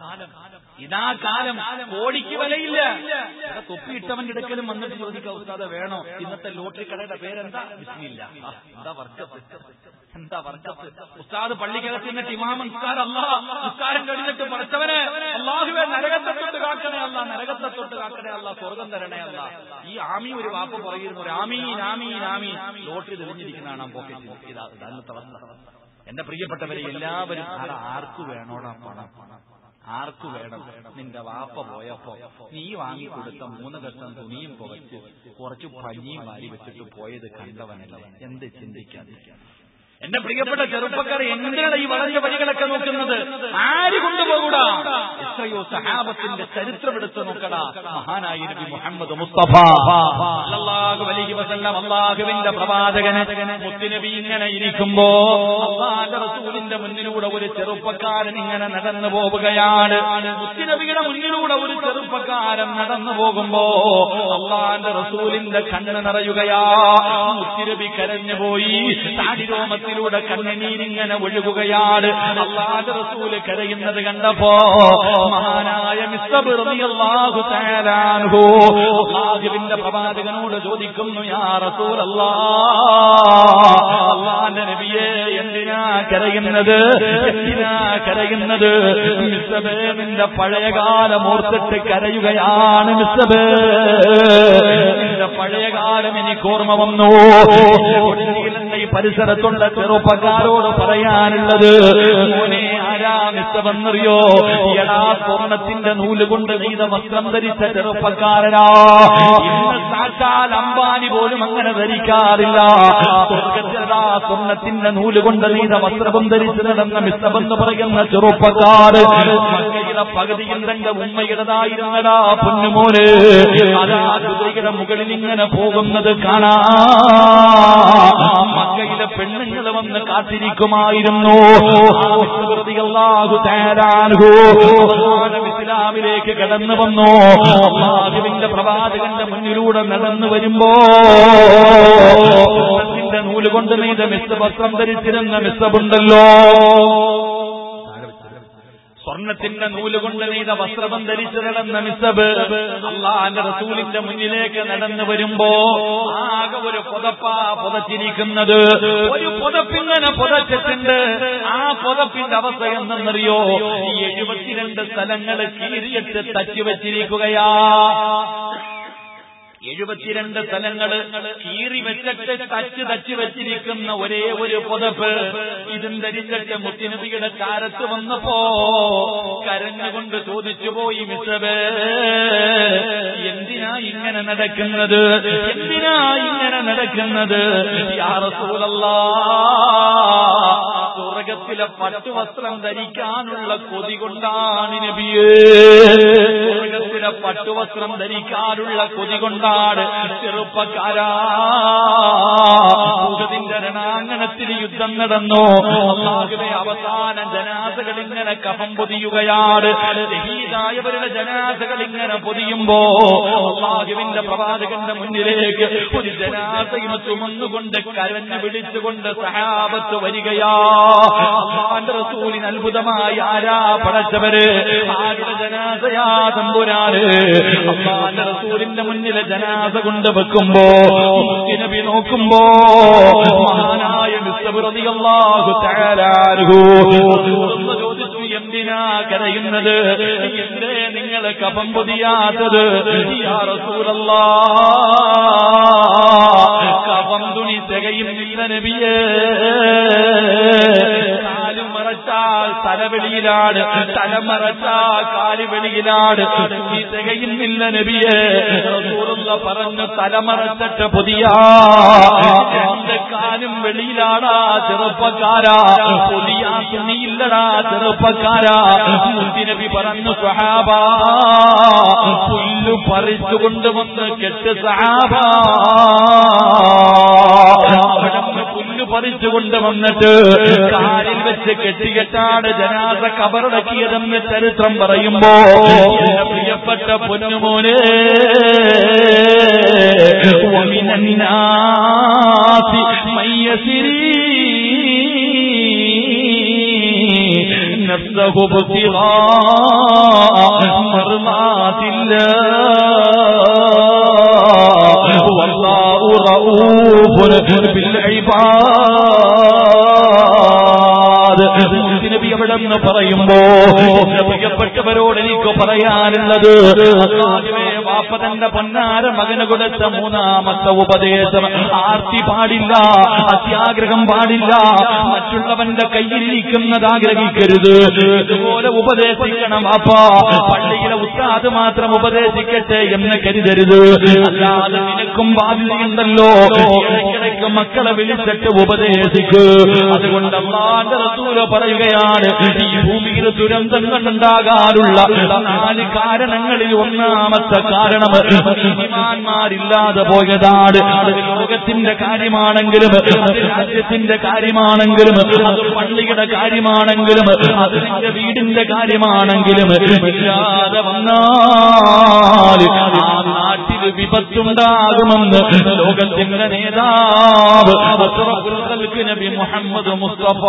Speaker 1: ഇതാ കാലം കോടിക്ക് വിലയില്ല ഇവിടെ തൊപ്പിയിട്ടവന്റെ അടുക്കലും വന്നിട്ട് ചോദിക്കുക ഉസ്താദ വേണോ ഇന്നത്തെ ലോട്ടറി കടയുടെ പേരെന്താ ബിസ്മില്ല ആ, എന്താ വർക്കത്ത് എന്താ വർക്കത്ത് ഉസ്താദ് പള്ളിക്കകത്ത് നിന്നിട്ട് ഇമാമ നിസ്കാരം അല്ലാ നിസ്കാരം കഴിഞ്ഞിട്ട് പഠിച്ചവനെ അള്ളാഹുവെ നരകത്തെ തൊട്ട് കാക്കണേ അല്ല നരകത്തെ തൊട്ട് കാക്കണേ അല്ല സ്വർഗം തരണേ അല്ല ഈ ആമി ഒരു വാപ്പ പറയുന്നു ഒരു ആമീൻ ആമീൻ ആമീൻ ലോട്ടറി തെളിഞ്ഞിരിക്കുന്നതാണ് ആ പോക്കറ്റിൽ ഇതാ ഇതാന്നത്തെ അവസ്ഥ എന്റെ പ്രിയപ്പെട്ടവരെ എല്ലാവരും ആടെ ആർക്ക് വേണോടാ പണം ആർക്ക് വേണം നിന്റെ വാപ്പ പോയപ്പോ നീ വാങ്ങിക്കൊടുത്ത മൂന്ന് കഷ്ടം തുണിയും പുകച്ച് കുറച്ച് പഞ്ഞിയും വാരി വെച്ചിട്ട് പോയത് കണ്ടവനല്ലേ എന്ത് ചിന്തിക്കാതിരിക്കാം എന്റെ പ്രിയപ്പെട്ട ചെറുപ്പക്കാർ എന്തിനാണ് ഈ വളഞ്ഞ വഴികളൊക്കെ നോക്കുന്നത് ആര് കൊണ്ടുപോകൂടാ എത്രയോ സഹാബത്തിന്റെ ചരിത്രം എടുത്ത് നോക്കടാ മഹാനായി നബി മുഹമ്മദ് മുസ്തഫ സല്ലല്ലാഹു അലൈഹി വസല്ലം അള്ളാഹുവിന്റെ പ്രവാചകന് മുത്തുനബി ഇങ്ങനെ ഇരിക്കുമ്പോ അള്ളാന്റെ റസൂലിന്റെ മുന്നിലൂടെ ഒരു ചെറുപ്പക്കാരൻ ഇങ്ങനെ നടന്നു പോവുകയാണ് മുത്തുനബിയുടെ മുന്നിലൂടെ ഒരു ചെറുപ്പക്കാരൻ നടന്നു പോകുമ്പോ അള്ളാന്റെ റസൂലിന്റെ കണ്ണ് നിറയുകയാ മുത്തുനബി കരഞ്ഞുപോയി താടിരോമത്തിലൂടെ കണ്ണുനീരിങ്ങനെ ഒഴുകുകയാണ് അള്ളാന്റെ റസൂല് കരയുന്നത് കണ്ടപ്പോ മഹാനായ മിസ്തബ് റളിയല്ലാഹു തആല അൻഹു അള്ളാഹുവിന്റെ പ്രവാചകനോട് ചോദിക്കുന്നു യാ റസൂലല്ലാ അള്ളാന്റെ നബിയെ എന്തിനാ കരയുന്നത് എന്തിനാ കരയുന്നത് മിസ്തബേ നിന്റെ പഴയകാലം ഓർത്തിട്ട് കരയുകയാണ് മിസ്തബേ നിന്റെ പഴയകാലം എനിക്ക് ഓർമ്മ വന്നു ഒടുവിലെന്നെ ഈ പരിസരത്തുള്ള ചെറുപ്പക്കാരോട് പറയാനുള്ളത് മോനെ ആരാ മിസ്തവെന്നറിയോ എടാ സ്വർണത്തിന്റെ നൂല് കൊണ്ട് നെയ്ത വസ്ത്രം ധരിച്ച ചെറുപ്പക്കാരനാ ഇന്ന് സാക്ഷാൽ അംബാനി പോലും അങ്ങനെ ധരിക്കാറില്ല സ്വർഗത്തിലാ സ്വർണത്തിന്റെ നൂല് കൊണ്ട് നെയ്ത വസ്ത്രവും ധരിച്ചു നടന്ന മിസ്തവെന്ന് പറയുന്ന ചെറുപ്പക്കാര് മക്കയിലെ പകുതിയും തന്റെ ഉമ്മയുടേതായിരുന്നടാ പൊന്നുമോന് അതാ കുതിരയുടെ മുകളിൽ ഇങ്ങനെ പോകുന്നത് കാണാ മക്കയിലെ പെണ്ണുങ്ങൾ വന്ന് കാത്തിരിക്കുമായിരുന്നു ഇസ്ലാമിലേക്ക് കടന്നു വന്നു അള്ളാഹുവിന്റെ പ്രവാചകന്റെ മുന്നിലൂടെ നടന്നു വരുമ്പോ സ്വർണ്ണത്തിന്റെ നൂല് കൊണ്ട് നെയ്ത മിസ് വസ്ത്രം ധരിച്ചിരുന്ന മിസ്സബുണ്ടല്ലോ സ്വർണത്തിന്റെ നൂല് കൊണ്ട് നെയ്ത വസ്ത്രം ധരിച്ചു നടന്ന മിസബ് അള്ളാന്റെ റസൂലിന്റെ മുന്നിലേക്ക് നടന്നു വരുമ്പോ ആകെ ഒരു പുതപ്പാ പുതച്ചിരിക്കുന്നത് ഒരു പുതപ്പിങ്ങനെ പുതച്ചിട്ടുണ്ട് ആ പുതപ്പിന്റെ അവസ്ഥ എന്തെന്നറിയോ ഈ എഴുപത്തിരണ്ട് സ്ഥലങ്ങൾ കീറിയിട്ട് തച്ചു വെച്ചിരിക്കുകയാ എഴുപത്തിരണ്ട് സ്ഥലങ്ങള് കീറി വെച്ചിട്ട് തച്ച് തച്ച് വെച്ചിരിക്കുന്ന ഒരേ ഒരു പുതപ്പ് ഇതും ധരിച്ചിട്ട് മുത്തിനബിയുടെ കാരത്ത് വന്നപ്പോ കരഞ്ഞുകൊണ്ട് ചോദിച്ചു പോയി മിസബേ എന്തിനാ ഇങ്ങനെ നടക്കുന്നത് എന്തിനാ ഇങ്ങനെ നടക്കുന്നത് യാ റസൂലല്ലാ സ്വർഗത്തിലെ പട്ടുവസ്ത്രം ധരിക്കാനുള്ള കൊതി കൊണ്ടാണ് നബിയേ സ്വർഗത്തിലെ പട്ടുവസ്ത്രം ധരിക്കാനുള്ള കൊതി കൊണ്ടാണ് ചെറുപ്പക്കാരാ ഭൂതത്തിന്റെ രണാങ്കണത്തിൽ യുദ്ധം നടന്നു അള്ളാഹുവേ അവസാന ജനാസകൾ ഇങ്ങനെ കഫം പൊതിയുകയാണ് ഷഹീദായവരുടെ ജനാസകൾ ഇങ്ങനെ പൊതിയുമ്പോ അള്ളാഹുവിന്റെ പ്രവാചകന്റെ മുന്നിലേക്ക് ഒരു ജനാസയും ചുമന്നുകൊണ്ട് കരഞ്ഞു വിളിച്ചുകൊണ്ട് സഹാബത്ത് വരികയാ അള്ളാന്റെ റസൂലിന് അത്ഭുതമായി ആരാ പടച്ചവര് ആരുടെ ജനാസയാ തമ്പുരാന് അള്ളാന്റെ റസൂലിന്റെ മുന്നിലെ ജനാസ കൊണ്ട് വെക്കുമ്പോ നബി നോക്കുമ്പോ മഹാനായ മിസ്തബിറതിയല്ലാഹു തആലാഹു ചോദിച്ചു എന്തിനാ കരയുന്നത് എന്തേ നിങ്ങൾ കപം പൊതിയാത്തത് യാ റസൂലല്ലാ കപം തുണി തികയുന്നില്ല നബിയേ കാല് മറച്ചാൽ തലവെളിയിലാണ് തല മറച്ചാൽ കാല് വെളിയിലാണ് തുണി തികയുന്നില്ല നബിയെ റസൂലുള്ള പറഞ്ഞു തലമറച്ചിട്ട് പുതിയ രണ്ട് കാലും വെളിയിലാടാ ചെറുപ്പക്കാരാ പുതിയ തുണിയില്ലടാ ചെറുപ്പക്കാരാ നബി പറഞ്ഞു സഹാബ പുല്ലു പറിച്ചു കൊണ്ടുവന്ന് കെട്ട് സഹാബ അവിടെ പുല്ല് പറിച്ചു കൊണ്ടുവന്നിട്ട് കാലിൽ വെച്ച് കെട്ടിക്കെട്ടാണ് ജനാസ കബറടക്കിയതെന്ന് ചരിത്രം പറയുമ്പോ എന്റെ പ്രിയപ്പെട്ട പൊന്നുമോനെ ومن الناس من يسري نفسه ابتغاء مرضات الله والله رؤوف بالعباد നബി അവിടെ നിന്ന് പറയുമ്പോ എന്റെ പ്രിയപ്പെട്ടവരോട് എനിക്ക് പറയാനുള്ളത് അള്ളാഹുവേ വാ
Speaker 2: വാപ്പ തന്റെ പൊന്നാര മകന് കൊടുത്ത മൂന്നാമത്തെ ഉപദേശം ആർത്തി പാടില്ല അത്യാഗ്രഹം പാടില്ല മറ്റുള്ളവന്റെ കയ്യിലിരിക്കുന്നത് ആഗ്രഹിക്കരുത് ഇതുപോലെ ഉപദേശിക്കണം വാപ്പ പള്ളിയിലെ ഉസ്താദ് മാത്രം ഉപദേശിക്കട്ടെ എന്ന് കരുതരുത് അല്ലാതെ നിനക്കും ബാധ്യതയുണ്ടല്ലോ ഇടയ്ക്കിടയ്ക്ക് മക്കളെ വിളിച്ചിട്ട് ഉപദേശിക്ക് അതുകൊണ്ട് അള്ളാന്റെ റസൂല് പറയുകയാണ് ഈ ഭൂമിയിൽ ദുരന്തങ്ങൾ ഉണ്ടാകാനുള്ള നാല് കാരണങ്ങളിൽ ഒന്നാമത്തെ കാരണം നീതിമാന്മാരില്ലാതെ പോയതാണ് അത് ലോകത്തിന്റെ കാര്യമാണെങ്കിലും അത് രാജ്യത്തിന്റെ കാര്യമാണെങ്കിലും അത് പള്ളിയുടെ കാര്യമാണെങ്കിലും അത് നിന്റെ വീടിന്റെ കാര്യമാണെങ്കിലും ഇല്ലാതെ വന്നാൽ ആ നാട്ടിൽ വിപത്തുണ്ടാകുമെന്ന് ലോകത്തിന്റെ നേതാവ് അഷ്റഫുൽ ഖൽഖ് നബി മുഹമ്മദ് മുസ്തഫ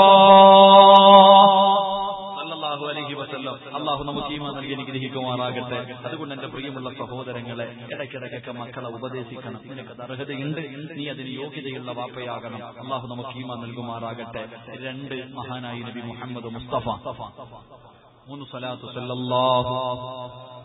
Speaker 1: സല്ലല്ലാഹു അലൈഹി വസല്ലം അള്ളാഹു നമുക്ക് ഈമാൻ നൽകി അനുഗ്രഹിക്കുമാറാകട്ടെ അതുകൊണ്ട് എന്റെ പ്രിയമുള്ള സഹോദരങ്ങളെ ഇടയ്ക്കിടയ്ക്കൊക്കെ മക്കളെ ഉപദേശിക്കണം നിനക്ക് അത് അർഹതയുണ്ട് നീ അതിന് യോഗ്യതയുള്ള വാപ്പയാകണം അള്ളാഹു നമുക്ക് ഈമാൻ നൽകുമാറാകട്ടെ രണ്ട് മഹാനായി നബി മുഹമ്മദ് മുസ്തഫ മൂന്ന് സ്വലാത്തു സല്ലല്ലാഹു